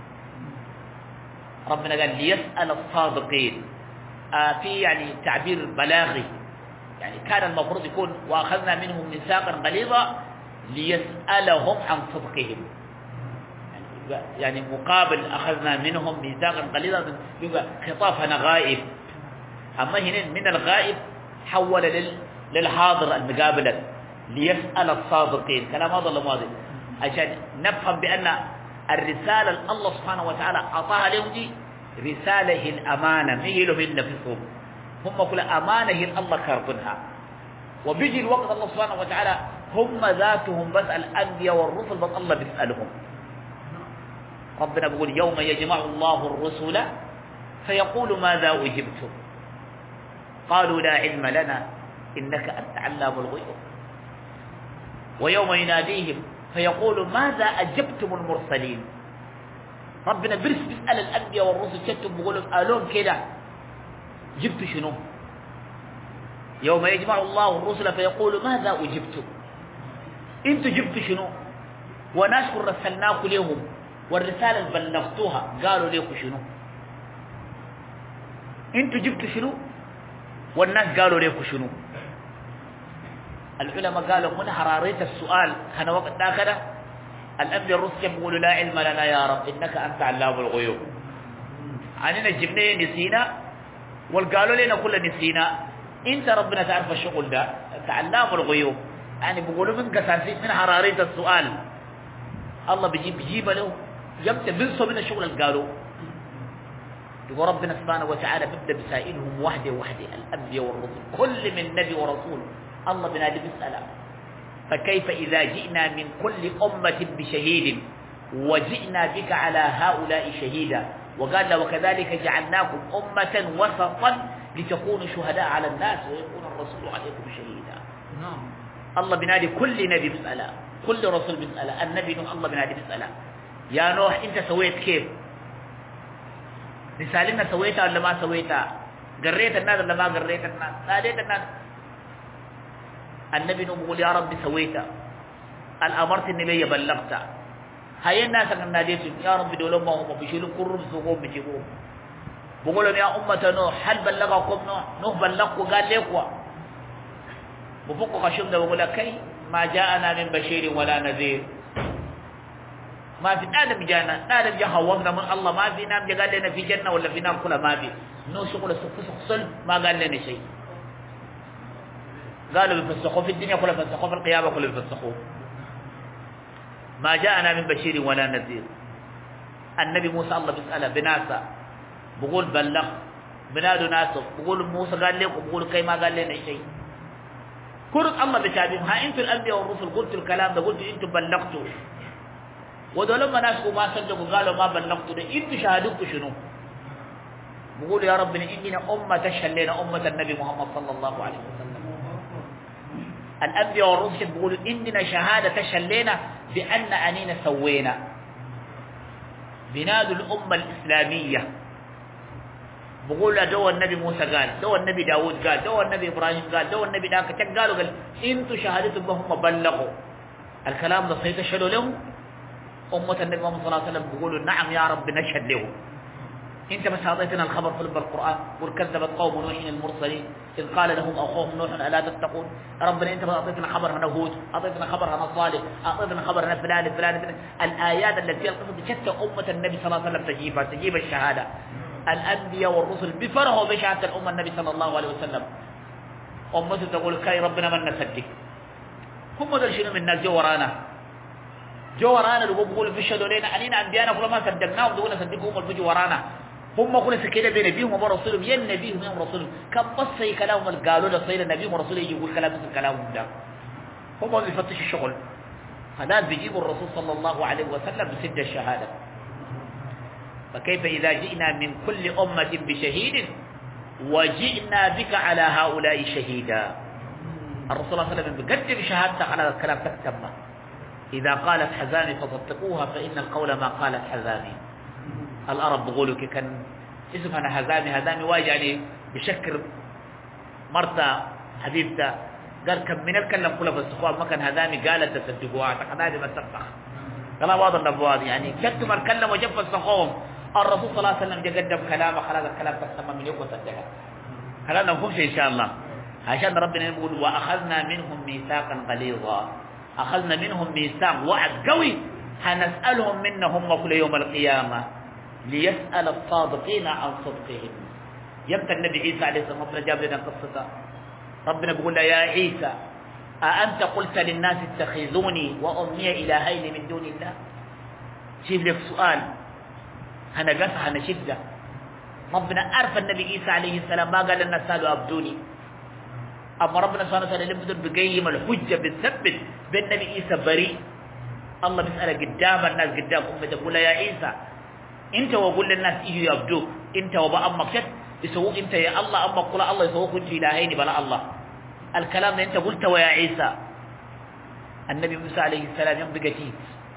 ربنا قال ليسأل الصادقين آه في يعني تعبير بلاغي يعني كان المفروض يكون وأخذنا منهم ميثاقا غليظا ليسألهم عن صدقهم يعني مقابل أخذنا منهم ميثاقا غليظا يبقى خطاب هنا غائب أما هنا من الغائب حول لل للحاضر المقابلة ليسأل الصادقين كلام هذا ولا ماضي عشان نفهم بأن الرسالة الله سبحانه وتعالى أعطاها لهم دي رسالة الأمانة ما هي لهم نفسهم هم كل أمانة هي الله كاربنها وبيجي الوقت الله سبحانه وتعالى هم ذاتهم بس الأنبياء والرسل بس الله بيسألهم ربنا بيقول يوم يجمع الله الرسل فيقول ماذا أجبتم قالوا لا علم لنا إنك أنت علام الغيوب ويوم يناديهم فيقول ماذا أجبتم المرسلين ربنا برس بيسأل الأنبياء والرسل شتم بيقولوا ألون كده جبت شنو يوم يجمع الله الرسل فيقول ماذا أجبتم انتوا جبتوا شنو وناس رسلناكم لهم والرسالة بلغتوها قالوا لكم شنو انتوا جبتوا شنو والناس قالوا لكم شنو العلماء قالوا من حرارية السؤال كان وقت داخله الأنبياء الرسل يقولوا لا علم لنا يا رب إنك أنت علام الغيوب عننا جبنا نسينا وقالوا لنا كل نسينا انت ربنا تعرف الشغل ده انت علام الغيوب يعني بيقولوا من قساسي من حرارية السؤال الله بيجيب بيجيب له يبدأ بنسوا من الشغل اللي قالوا يقول ربنا سبحانه وتعالى بيبدأ بسائلهم وحده وحده الأنبياء والرسل كل من نبي ورسول الله بنادي بيسأله فكيف إذا جئنا من كل أمة بشهيد وجئنا بك على هؤلاء شهيدا وقال وكذلك جعلناكم أمة وسطا لتكونوا شهداء على الناس ويكون الرسول عليكم شهيدا نعم الله بنادي كل نبي بيسأله كل رسول بيسأله النبي نوح الله بنادي بيسأله يا نوح انت سويت كيف رسالنا سويتها ولا ما سويتها قريت الناس ولا ما قريت الناس ناديت الناس النبي نوح بيقول يا ربي سويتها الأمرت النبي بلغتها هاي الناس اللي ناديتهم يا ربي دول ما هم بيشيلوا كرم سوقهم بيجيبوهم بقولوا يا أمة نوح هل بلغكم نوح نوح بلغكم قال لكوا بفوق خشم ده بقول كي ما جاءنا من بشير ولا نذير ما في آدم جانا آدم جا خوفنا من الله ما في نام قال لنا في جنة ولا في نار كلها ما في نو شغل سقسل ما قال لنا شيء قالوا بيفسخوا في الدنيا كلها فسخوا في القيامة كلها بيفسخوا ما جاءنا من بشير ولا نذير النبي موسى الله بيسأله بناسا بقول بلغ بنادوا ناسه بقول موسى قال لكم بقول كي ما قال لنا شيء كرت الله بتابعهم ها انتم الانبياء والرسل قلتوا الكلام ده قلتوا انتم بلغتوا ودولما ناس ما صدقوا قالوا ما بلغتوا ده انتم شهادتكم شنو بقول يا رب اننا امه تشهد لنا امه النبي محمد صلى الله عليه وسلم الانبياء والرسل بيقولوا اننا شهاده تشهد لنا بان انينا سوينا بنادوا الامه الاسلاميه بقول دو النبي موسى قال دو النبي داود قال دو النبي إبراهيم قال دو النبي داك قالوا قال انتوا شهادتكم هم بلغوا الكلام ده صحيح تشهدوا لهم أمة النبي محمد صلى الله عليه وسلم بيقولوا نعم يا رب نشهد لهم انت بس اعطيتنا الخبر في لب القرآن قل كذبت قوم نوح المرسلين إذ قال لهم أخوهم نوح ألا تتقون ربنا انت بس اعطيتنا خبر عن هود اعطيتنا خبر عن صالح اعطيتنا خبر عن فلان فلان فلان الآيات التي فيها القصص شتى أمة النبي صلى الله عليه وسلم تجيبها تجيب الشهادة الأنبياء والرسل بفرحوا بشهادة الأمة النبي صلى الله عليه وسلم أمته تقول كاي ربنا من نصدق هم دول شنو من الناس جو ورانا جو ورانا اللي بيقولوا بيشهدوا لنا علينا أنبياءنا كل ما صدقناهم دول صدقوا هم اللي بيجوا ورانا هم كل سكينة بين نبيهم وبين رسولهم ين نبيهم ين رسولهم كم بس هي كلامهم اللي قالوا ده صير نبيهم ورسوله يجي يقول كلام مثل كلامهم ده هم بيفتشوا الشغل هذا بيجيبوا الرسول صلى الله عليه وسلم بسد الشهاده فكيف إذا جئنا من كل أمة بشهيد وجئنا بك على هؤلاء شهيدا الرسول صلى الله عليه وسلم بيقدم شهادته على الكلام تكتمه إذا قالت حزامي فصدقوها فإن القول ما قالت حزامي الأرب بقولوا كان اسمها حزامي حزامي واجه يعني بشكل مرتا حبيبته قال كم من الكلام كله فالسخوة ما كان هذامي قالت تصدقوها اعتقد هذه ما تفتح كلام واضح النبوات يعني كتب الكلام وجف السخوم الرسول صلى الله عليه وسلم جا قدم كلامه خلاص الكلام تسمى من يوم وصدقها كلامنا مفهوم إن شاء الله عشان ربنا يقول وأخذنا منهم ميثاقا غليظا أخذنا منهم ميثاق وعد قوي هنسألهم منهم كل يوم القيامة ليسأل الصادقين عن صدقهم يمتى النبي عيسى عليه الصلاة والسلام جاب لنا قصته ربنا بيقول له يا عيسى أأنت قلت للناس اتخذوني وأمي إلهين من دون الله شوف لك سؤال هنا قصة هنا شدة ربنا عرف النبي عيسى عليه السلام ما قال للناس سالوا أبدوني أما ربنا سبحانه وتعالى لم يدر بقيم الحجة بتثبت بالنبي عيسى بريء الله بيسأله قدام الناس قدام أمته يقول يا عيسى أنت وقول للناس إيجوا يعبدوك أنت وبا أمك شد يسووك أنت يا الله أمك قول الله يسووك أنت إلهين بلا الله الكلام ده أنت قلته ويا عيسى النبي موسى عليه السلام يوم بقتيت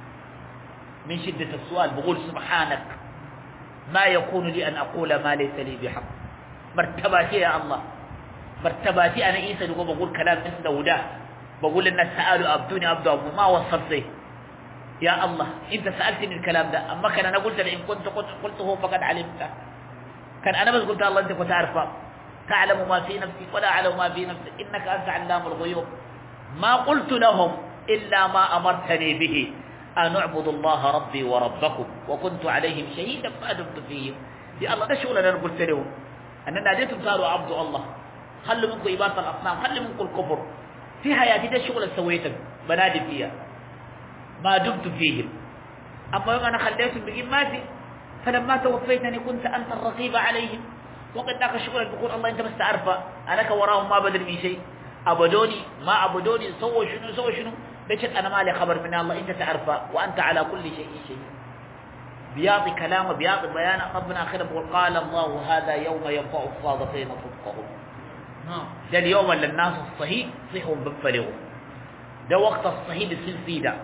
من شدة السؤال بقول سبحانك ما يكون لي أن أقول ما ليس لي بحق مرتباتي يا الله مرتباتي أنا عيسى يقول بقول كلام مثل ودا بقول الناس سألوا أبدوني أبدو أبو ما وصلت يا الله أنت سألتني الكلام ده أما كان أنا قلت إن كنت قلت قلته فقد علمته كان أنا بس قلت الله أنت كنت تعرفه تعلم ما في نفسي ولا أعلم ما في نفسك إنك أنت علام الغيوب ما قلت لهم إلا ما أمرتني به أن أعبد الله ربي وربكم وكنت عليهم شهيدا ما دمت فيهم يا الله ده شغل أنا قلت لهم أن ناديتم صاروا عبد الله خلوا منكم إبادة الأصنام خلوا منكم الكفر في حياتي ده الشغل اللي سويته بنادي فيها ما دمت فيهم أما يوم أنا خليتهم بقيم ماتي فلما توفيتني كنت أنت الرقيب عليهم وقد ذاك الشغل بيقول الله أنت بس تعرفه أنا وراهم ما بدري من شيء أبدوني ما أبدوني سووا شنو سووا شنو ليش أنا ما لي خبر من الله أنت تعرفه وأنت على كل شيء شيء بيعطي كلامه بيعطي بيانه ربنا آخر بيقول قال الله هذا يوم ينفع الصادقين صدقهم ده اليوم اللي الناس الصحيح صحوا بفرغوا ده وقت الصحيح بيصير فيه ده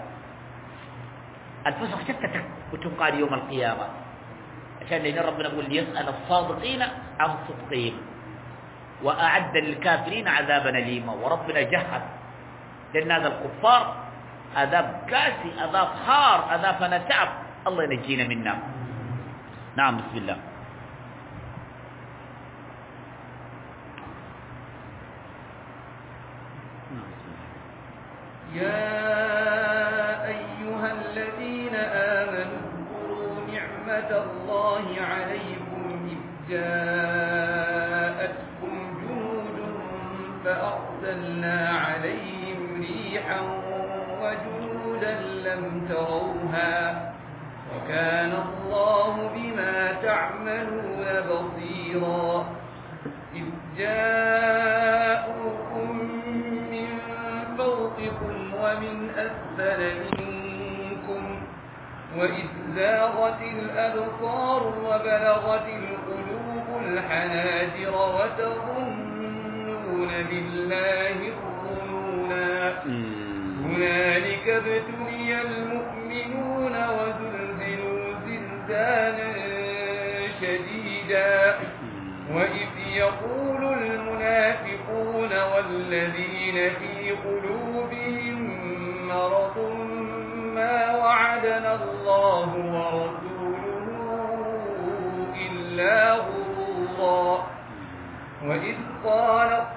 الفسق شتتك وتنقال يوم القيامة عشان لأن ربنا يقول ليسأل الصادقين عن صدقهم وأعد للكافرين عذابا أليما وربنا جهد للناس الكفار عذاب قاسي عذاب حار عذاب نتعب الله ينجينا منا نعم بسم الله يا أيها الذين آمنوا اذكروا نعمة الله عليكم إذ جاءتكم جنود فأرسلنا عليهم ريحا وجنودا لم تروها وكان الله بما تعملون بصيرا إذ جاءوكم من فوقكم ومن أسفل منكم وإذ زاغت الأبصار وبلغت القلوب الحناجر وتظنون بالله الظنونا هنالك ابتلي المؤمنون وزلزلوا زلزالا شديدا وإذ يقول المنافقون والذين في قلوبهم مرض ما وعدنا الله ورسوله إلا غرورا وإذ قالت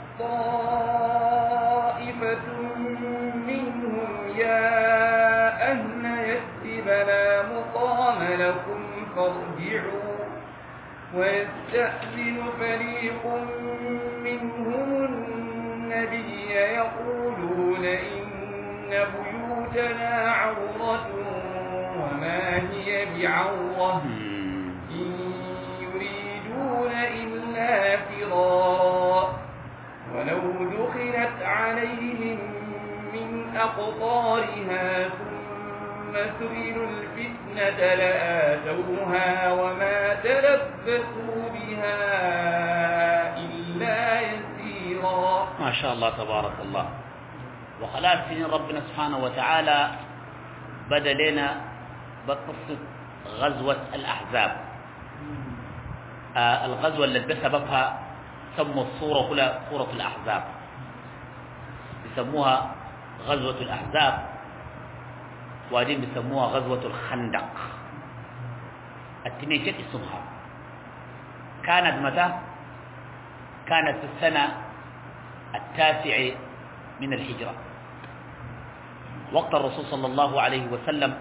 طائفة منهم يا أهل يثرب لا مقام لكم فارجعوا ويستأذن فريق منهم النبي يقولون إن بيوتنا عورة وما هي بعورة إن يريدون إلا فرارا ولو دخلت عليهم من أقطارها ثم سئلوا الفتنة لآتوها وما تلبثوا بها إلا يسيرا ما شاء الله تبارك الله وخلاص سنين ربنا سبحانه وتعالى بدا لنا بقصة غزوة الأحزاب آه الغزوة التي سببها سموا الصورة كلها صورة الأحزاب يسموها غزوة الأحزاب وبعدين بيسموها غزوة الخندق التنين جت اسمها كانت متى؟ كانت في السنة التاسع من الهجرة وقت الرسول صلى الله عليه وسلم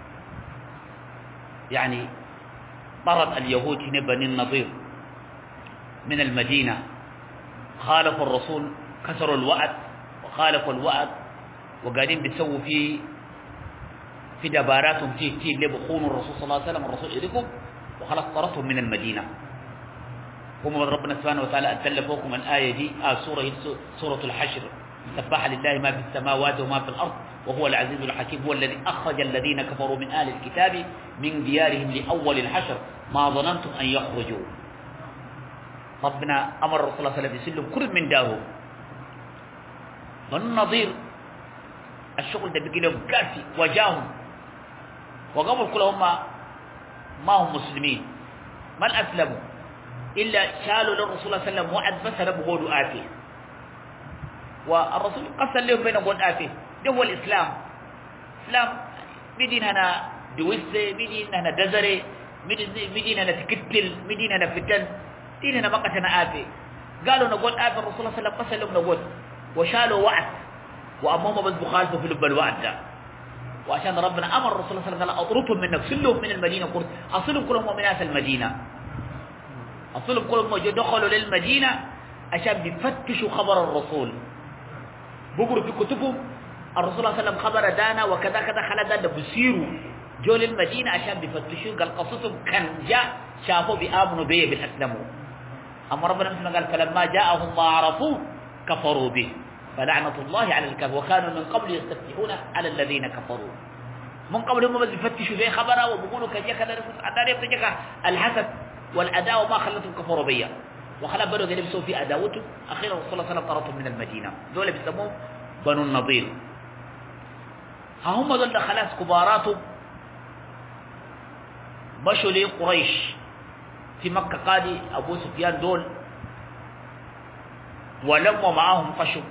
يعني طرد اليهود هنا بني النضير من المدينة خالفوا الرسول كسروا الوعد وخالفوا الوعد وقاعدين بيسووا في في دباراتهم تيه تيه اللي بخونوا الرسول صلى الله عليه وسلم الرسول إليكم وخلاص طردهم من المدينة هم ربنا سبحانه وتعالى أتل فوقهم الآية دي آه سورة سورة الحشر سبح لله ما في السماوات وما في الأرض وهو العزيز الحكيم هو الذي أخرج الذين كفروا من أهل الكتاب من ديارهم لأول الحشر ما ظننتم أن يخرجوا ربنا أمر الرسول صلى الله عليه وسلم يسلم كل من داره بنو النظير الشغل ده بيجي لهم كافي وجاهم وقبل كلهم ما هم مسلمين ما أسلموا إلا شالوا للرسول صلى الله عليه وسلم وعد بس بقولوا آتيه والرسول قسم لهم بين قول آتيه ده هو الإسلام إسلام مدين هنا دوسة مدين هنا دزري مدين هنا تكتل مدين هنا فتن دين هنا مقتنا آتي قالوا نقول آتي الرسول صلى الله عليه وسلم قسم لهم نقول وشالوا وعد وأمهم بس بخالفوا في لب الوعد ده وعشان ربنا أمر الرسول صلى الله عليه وسلم قال أطردهم منك سلهم من المدينة قلت أصلهم كلهم مؤمنات المدينة أصلهم كلهم دخلوا للمدينة عشان بيفتشوا خبر الرسول بقروا في كتبهم الرسول صلى الله عليه وسلم خبر دانا وكذا كذا خلا دانا بيصيروا جو للمدينة عشان بيفتشوا قال قصصهم كان جاء شافوا بآمنوا به بالأسلموا أما ربنا مثل قال فلما جاءهم ما عرفوا كفروا به فلعنة الله على الكافر وكانوا من قبل يستفتحون على الذين كفروا من قبل هم بس يفتشوا في خبره وبيقولوا كذا كذا عدار يفتجك الحسد والأداء وما خلتهم كفروا بيا وخلا بدوا قال يسووا في أداوته أخيرا رسول الله صلى الله عليه وسلم طردهم من المدينة دول بيسموهم بنو النضير ها هم دول خلاص كباراتهم مشوا لي قريش في مكة قادي أبو سفيان دول ولموا معاهم قشوا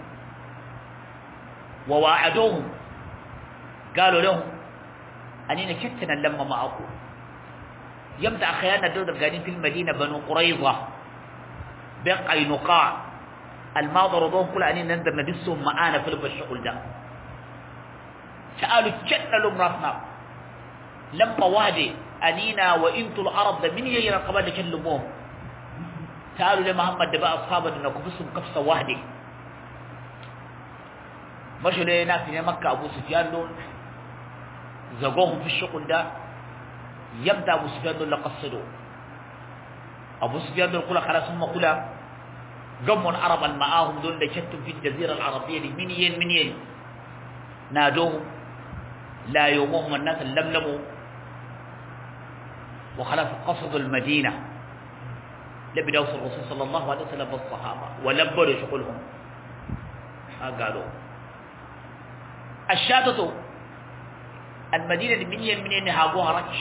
وواعدوهم قالوا لهم أننا كتنا لما معكم يبدأ أخيانا دول قاعدين في المدينة بنو قريظة بقينقاع الما ضربوهم كل أننا نقدر ندسهم معانا في لب الشغل ده سألوا كتنا لهم راسنا لما وادي أنينا وإنتوا العرب ده من يجينا قبل تكلموهم تعالوا لمحمد ده بقى أصحابنا نكفسهم كفسة واحدة مشوا لنا في مكة أبو سفيان دول زقوهم في الشغل ده يبدأ أبو سفيان دول لقصدوا أبو سفيان دول كلها خلاص هم كلها قموا العرب معاهم دول اللي شتم في الجزيرة العربية دي منين منين نادوهم لا يومهم الناس اللملموا وخلاص قصدوا المدينة لبدا يوصل الرسول صلى الله عليه وسلم بالصحابة ولبروا شغلهم قالوا الشاتة المدينة منين منين هاقوها رش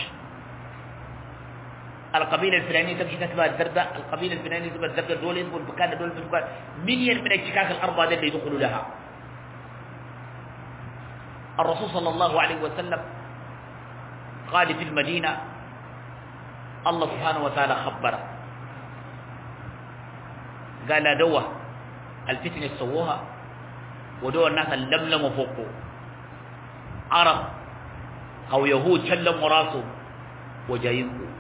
القبيلة الفلانية تمشي تتبع الدردة القبيلة الفلانية تتبع الدردة دول يدخل بكان دول في بكان منين من الشكاك الأربعة اللي يدخلوا لها الرسول صلى الله عليه وسلم قال في المدينة الله سبحانه وتعالى خبره قال لا دوة الفتنة سووها ودوة الناس اللملموا فوقه عرب أو يهود شلموا راسهم وجايينكم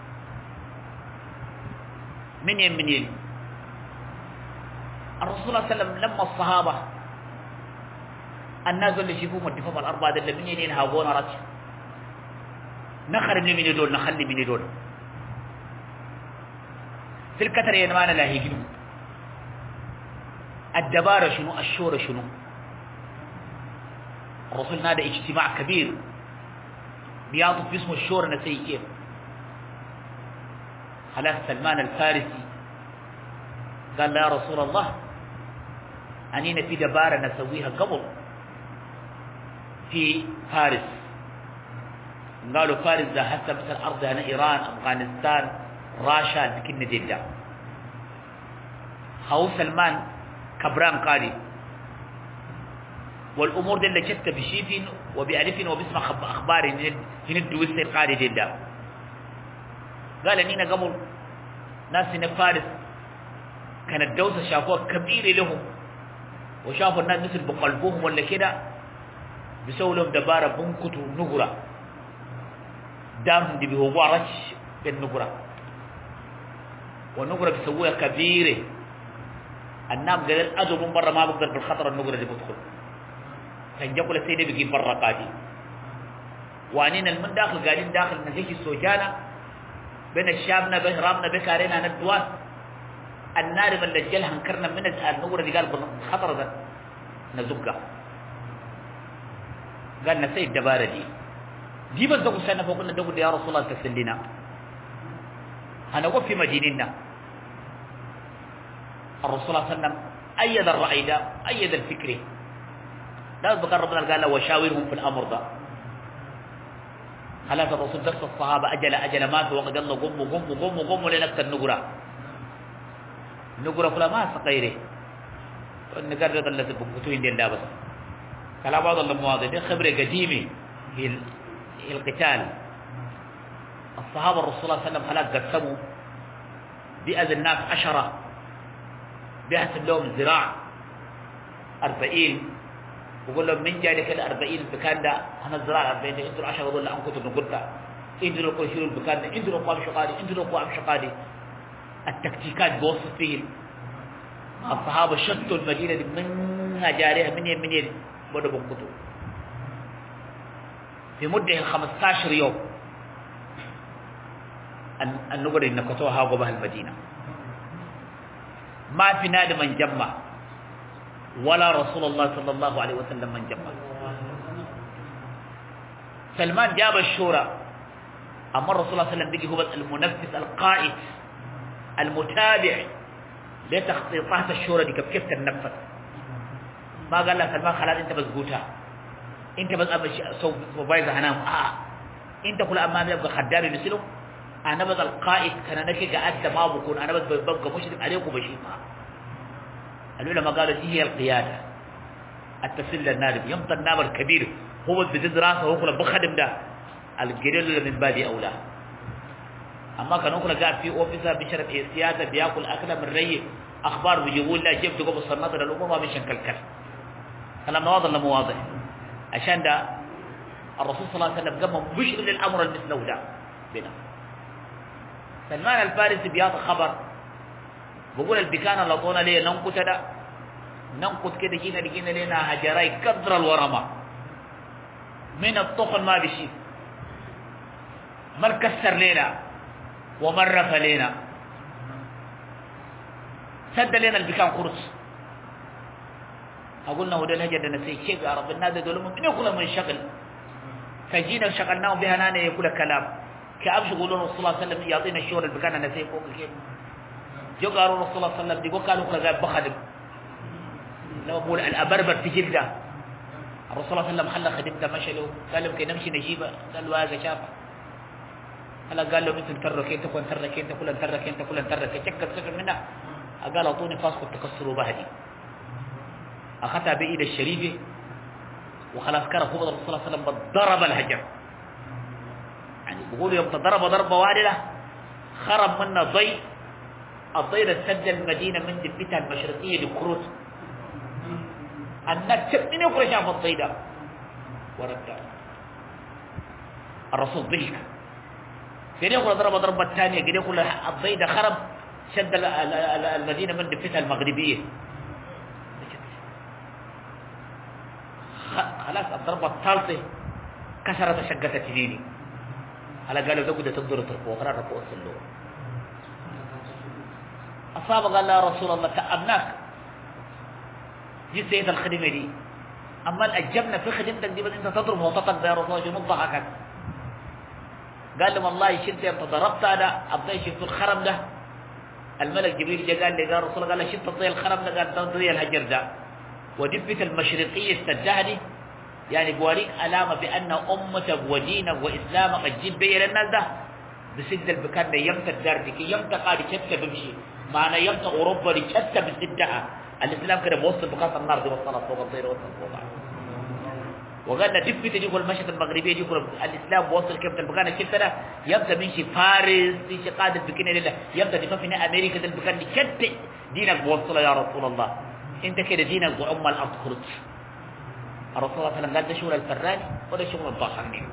منين منين الرسول صلى الله عليه وسلم لما الصحابة الناس اللي يشوفوهم الدفاع الأربعة اللي منين ينهاقون رأس نخرب من دول نخلي من دول في الكتر ينمان لا هيجنون الدبارة شنو الشورى شنو الرسول نادى اجتماع كبير بيعطف باسمه الشورى نسي كيف خلاص سلمان الفارسي قال لا يا رسول الله أنينا في دبارة نسويها قبل في فارس قالوا فارس ده هسه مثل أرض هنا إيران أفغانستان راشا لكن جدة هو سلمان كبران قادي والأمور دي اللي جت بشيف وبألف وباسم أخبار هنا الدوسة القادي جدة قال نينا قبل ناس هنا فارس كانت دوسة شافوها كبيرة لهم وشافوا الناس مثل بقلبهم ولا كده بيسووا لهم دبارة بنكتوا نقرة دامهم دي بيهوبوا رش بالنقرة والنقرة بيسووها كبيرة النام قال أدو من برا ما بقدر بالخطر النقرة دي بدخل كان جاكل السيدة بيجيب برا قادي وانين المن داخل قاعدين داخل نزيك السوجانة بين الشابنا بين رامنا بكارينا ندوان النار من الجل هنكرنا من النقرة دي قال بالخطر ده نزقها قال نسيت دبارة دي دي بس دقوا سنة فقلنا دقوا يا رسول الله تسلنا هنقف في مديننا الرسول صلى الله عليه وسلم أيد الرأي ده أيد الفكر لا بقى ربنا قال له وشاورهم في الأمر ده خلاص الرسول درس الصحابة أجل أجل مات وقد الله قم قم قم قم لنفس النقرة النقرة فلا ما سقيره نقرر التي بكتوين دين بس كلام بعض المواضيع دي خبرة قديمة هي القتال الصحابة الرسول صلى الله عليه وسلم خلاص قسموا بأذى الناس عشرة بيحسب لهم ذراع أربعين وقول لهم من جاي لك الأربعين البكان ده أنا الذراع أربعين انتوا العشرة دول أنا كنت نقولها انتوا لو كنتوا البكان ده انتوا لو قام شقادي انتوا لو قام شقادي التكتيكات بوصف فيهم الصحابة شتوا المدينة دي من جاريها من ين من ين بدأوا بنقطوا في مدة 15 يوم النقر نكتوها قبها المدينة ما في نادي من جمع ولا رسول الله صلى الله عليه وسلم من جمع سلمان جاب الشورى أما الرسول صلى الله عليه وسلم بيجي هو المنفذ القائد المتابع لتخطيطات الشورى دي كيف تنفذ ما قال له سلمان خلاص انت بس قوتها انت بس ابى سوبايزر هنام اه انت كل اما يبقى خدامي مثله انا بس القائد كان نكي قاعد ما بكون انا بس ببقى مشرف عليكم بشيء العلماء قالوا دي هي القياده التسلل النادم يمطى الناب الكبير هو بدد راسه هو كله بخدم ده الجريل من بادي اولى اما كان هو قاعد في اوفيسر بشرف السياسه بياكل اكله من ري اخبار بيجيبوا لنا جيب تقوم الصنادر الامور ما بيشكلكل كلام واضح ولا مو واضح عشان ده الرسول صلى الله عليه وسلم قام بشر للامر المثله ده بنا سلمان الفارسي بيعطي خبر بقول البكان اللي طونا ليه ننقط ده ننقط كده جينا لقينا لنا هجراي قدر الورمه من الطخن ما بشي ما كسر لنا وما رفى لنا سد لنا البكان قرص أقولنا هو ده الهجر ده نسي شيء يا رب الناس دول من يقول من شغل فجينا شغلناهم بها نانا يقول كلام كأبش يقولون رسول الله صلى الله عليه وسلم يعطينا الشهر اللي بكان نسي فوق كيف جو قالوا رسول الله صلى الله عليه وسلم يقول قالوا كلا بخدم لو أقول الأبربر في جلده الرسول صلى الله عليه وسلم خلى خدمته مشى له قال له كي نمشي نجيبه قال له هذا شافه هلا قال له مثل ترك انت كون ترك انت كل ترك انت كل ترك شكت سكر منها قال اعطوني فاسق تكسروا بهدي أخذها بإيد الشريفة وخلاص كان فوق الرسول صلى الله عليه وسلم ضرب الهجر يعني بيقولوا يوم تضرب ضربة واحدة خرب منا ضي الضي ده سد المدينة من دفتها المشرقية لكروت الناس من يقرأ شاف الضي ده ورجع الرسول ضحك كان يقول ضرب ضربة ثانية كان يقول الضي ده خرب شد المدينة من دفتها المغربية خلاص الضربة الثالثة كسرت شقة تنيني على قالوا ده كده تقدر تركوا وقرار ركوا وصلوا أصاب قال يا رسول الله تأبناك دي سيد الخدمة دي أما الأجبنا في خدمتك دي بس أنت تضرب وتطق يا رسول الله جنوب ضحكك قال لهم والله شلت أنت ضربت أنا أبدا شفت الخرم ده الملك جبريل جاء قال لي قال رسول الله قال لي شفت الخرم ده قال تضري الهجر ده ودبة المشرقية السدها دي يعني بوريك علامة بأن أمتك ودينك وإسلامك قد جيب بين الناس ده بسد البكان يمت الدردك يمت قادي كتة بمشي معنى يمت أوروبا لكتة بسدها الإسلام كده بوصل بكاس النار دي وصلت فوق الطير وصل فوق وقالنا دفي تجيب المشهد المغربي يجيب الإسلام بوصل كيف البكان كيف ده يبدأ منشي فارس تيجي قادة بكين لله يبدأ دفافنا أمريكا ده البكان كتة دينك بوصل يا رسول الله انت كده دينك وأم الأرض خلص الرسول صلى الله عليه وسلم قال ده شغل الفراني وده شغل الضاحني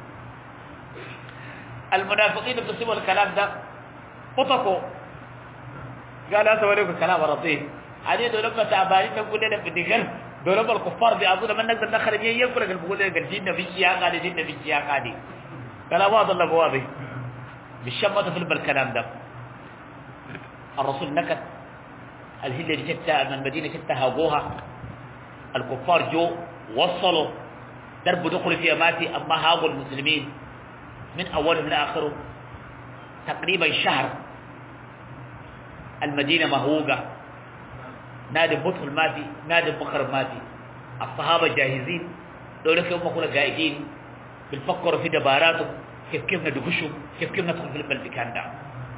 المنافقين بتصيبوا الكلام ده وطقوا قال هذا وليكم الكلام الرطيب عليه دول لما تعبانين نقول لنا بدي قال دول لما الكفار بيعبدون من نقدر نخرج يفرق بيقول لنا الجنة في الشياق هذه الجنة في الشياق هذه كلام واضح ولا واضح بالشمة في الكلام ده الرسول نكت الهلة اللي جتها من المدينة جتها هاقوها الكفار جو وصلوا درب دخل في أماتي أما هاقوا المسلمين من أولهم لآخره تقريبا شهر المدينة مهوقة نادي بدخل ماتي نادي بكر ماتي الصحابة جاهزين دولة يوم كنا قاعدين بنفكروا في دباراتهم كيف كيف ندقشوا كيف كيف ندخل في المكان ده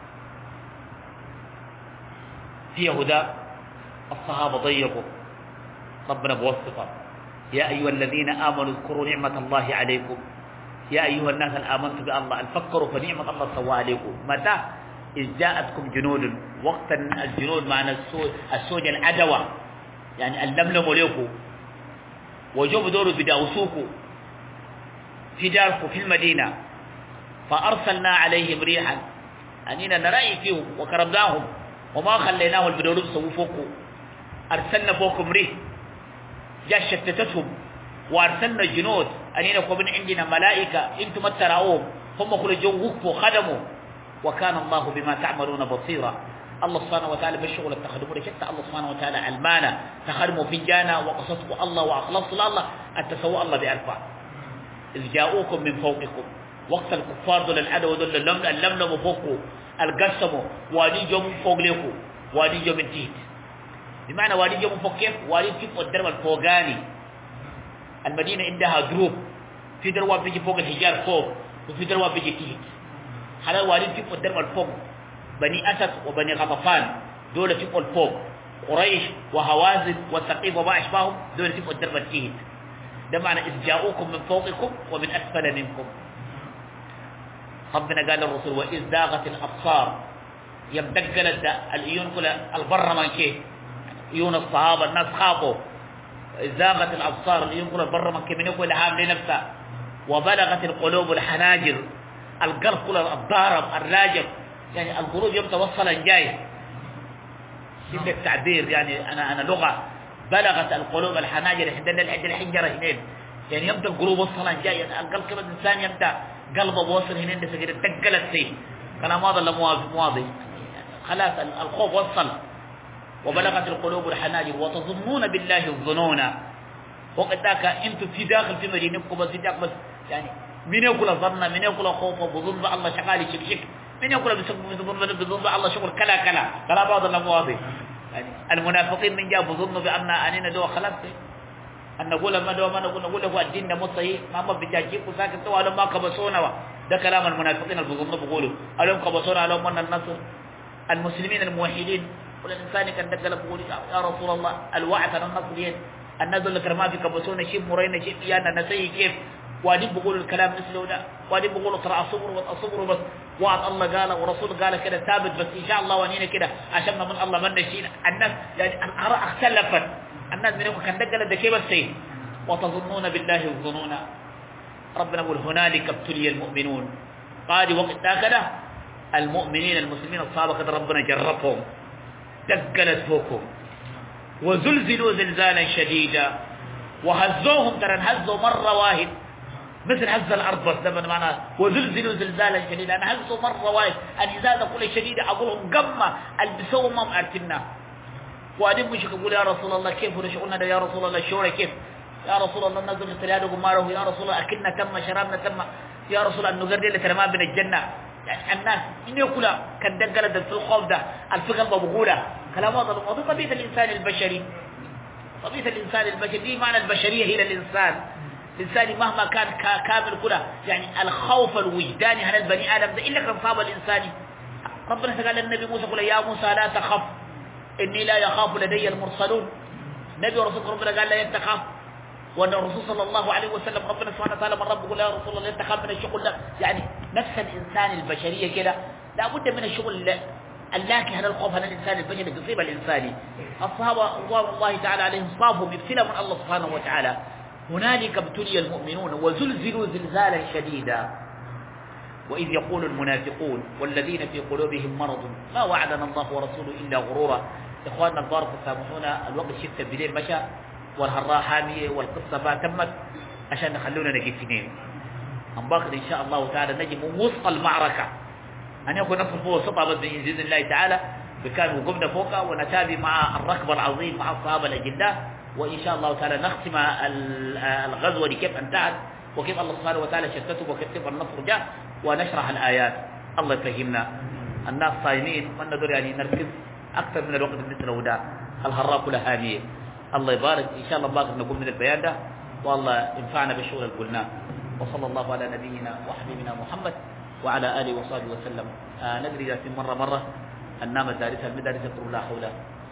في يهودا الصحابة ضيقوا ربنا بوصفه يا أيها الذين آمنوا اذكروا نعمة الله عليكم يا أيها الناس آمنتم بالله فكروا فنعمة الله سوى عليكم متى إذ جاءتكم جنود وقت الجنود معنى السوج, السوج العدوى يعني اللملم لكم وجوا بدوروا بداوسوكم في داركم في المدينة فأرسلنا عليهم ريحا أننا نرأي فيهم وكرمناهم وما خليناه البدوروا سووا فوقكم أرسلنا فوقكم ريح جاء شتتتهم وارسلنا الجنود اننا كون عندنا ملائكه انتم تراوهم هم كل جو وقفوا خدموا وكان الله بما تعملون بصيرا الله سبحانه وتعالى بالشغل التخدموا شتى الله سبحانه وتعالى علمانا تخدموا في جانا وقصصوا الله واخلصوا الله التسوى الله بألفا إذ جاءوكم من فوقكم وقت الكفار دول العدو دول اللمن اللمن فوقكم القسموا وادي جو من فوق لكم وادي جو من تحت بمعنى وادي جو من فوق كيف وادي كيف الدرب الفوقاني المدينة عندها دروب في دروب بيجي فوق الحجار فوق وفي دروب بيجي تحت حلال وارين في الدرب الفوق بني أسد وبني غطفان دول في الفوق قريش وهوازن وثقيف وما أشباههم دول في الدرب التحت ده معنى إذ جاءوكم من فوقكم ومن أسفل منكم ربنا قال للرسول وإذ زاغت الأبصار يبدقل العيون كلها البر من شيء عيون الصحابة الناس خافوا زاغت الأبصار لينقل البر من كمين يقول هام لنفسه وبلغت القلوب الحناجر القلب كل الضارب الراجب يعني القلوب يوم توصل جاي شوف التعبير يعني أنا أنا لغة بلغت القلوب الحناجر حدنا لحد الحنجرة هنين يعني يبدأ القلوب وصلا جاي يعني القلب كما الإنسان يبدأ قلبه بوصل هنين ده سجل تقلت فيه كلام واضح ولا مواضي خلاص الخوف وصل وبلغت القلوب الحناجر وتظنون بالله الظنون وقد ذاك انتم في داخل في مدينتكم بس ذاك بس يعني من يقول ظن من يقول خوف وظن الله شغال شك شك من يقول بظن الله شغل كلا كلا كلا بعض المواضيع يعني المنافقين من جاب ظنوا بان اننا دو خلاص ان نقول ما دو ما نقول نقول له الدين ده مو صحيح ما ما بتجيب وساكت ولا ما كبسونا ده كلام المنافقين اللي بظنوا بيقولوا اليوم كبسونا اليوم من النصر المسلمين الموحدين والإنسان كان دقل بقول يا رسول الله الوعد أنا النصر يد الناس اللي كرما في كبسونا شيء مرينا شيء يانا نسي كيف وادين بقول الكلام مثله ده وادين بقول ترى أصبر وأصبر بس وعد الله قال ورسول قال كده ثابت بس إن شاء الله وانينا كده عشان من الله من نشينا الناس يعني الآراء اختلفت الناس منهم كان دقل ده كيف بس وتظنون بالله الظنون ربنا يقول هنالك ابتلي المؤمنون قال وقت كده المؤمنين المسلمين الصحابة ربنا جربهم دقلت فوقهم وزلزلوا زلزالا شديدا وهزوهم ترى هزوا مرة واحد مثل هز الأرض بس ده معنى وزلزلوا زلزالا شديدا أنا هزوا مرة واحد الإزازة كل شديدة أقولهم قمة البسوا ما مأرتنا وأدين مش يقول يا رسول الله كيف ونشغلنا ده يا رسول الله الشورى كيف يا رسول الله نزل السلاد ماره يا رسول الله أكلنا تم شرابنا تم يا رسول الله النقر اللي ترى ما بين الجنة يعني الناس إن يقول كان دقلت في الخوف ده الفقر مبغولة كلام هذا الموضوع طبيعة الإنسان البشري طبيعة الإنسان البشري دي معنى البشرية هي للإنسان إنساني مهما كان كامل كله يعني الخوف الوجداني على البني آدم ده إلا كان صاب الإنساني ربنا قال للنبي موسى قال يا موسى لا تخف إني لا يخاف لدي المرسلون نبي ورسول ربنا قال لا يتخاف وأن الرسول صلى الله عليه وسلم ربنا سبحانه وتعالى من ربه يا رسول الله يتخاف من الشغل ده يعني نفس الإنسان البشرية كده لابد من الشغل اللاكي هذا الخوف هذا الإنسان البشري يصيب الإنساني الصحابة رضوان الله تعالى عليهم صابوا ابتلاء من الله سبحانه وتعالى هنالك ابتلي المؤمنون وزلزلوا زلزالا شديدا وإذ يقول المنافقون والذين في قلوبهم مرض ما وعدنا الله ورسوله إلا غرورا إخواننا البارك سامحونا الوقت شفت بدين مشى والهراء حامية والقصة ما تمت عشان نخلونا نجي سنين أنباقر إن شاء الله تعالى نجي من وسط المعركة أن يكون نصر فوق سطع بإذن الله تعالى بكان وقمنا فوقها ونتابع مع الركب العظيم مع الصحابة الأجلاء وإن شاء الله تعالى نختم الغزوة دي كيف انتهت وكيف الله سبحانه وتعالى شتته وكيف النصر جاء ونشرح الآيات الله يفهمنا الناس صايمين ما ندور يعني نركز أكثر من الوقت مثل ودا الهراء كلها هانية الله يبارك إن شاء الله باقي نقول من البيان ده والله ينفعنا بالشغل اللي قلناه وصلى الله على نبينا وحبيبنا محمد وعلى آله وصحبه وسلم آه ندري إذا في مرة مرة النام الدارسة المدارسة لا حول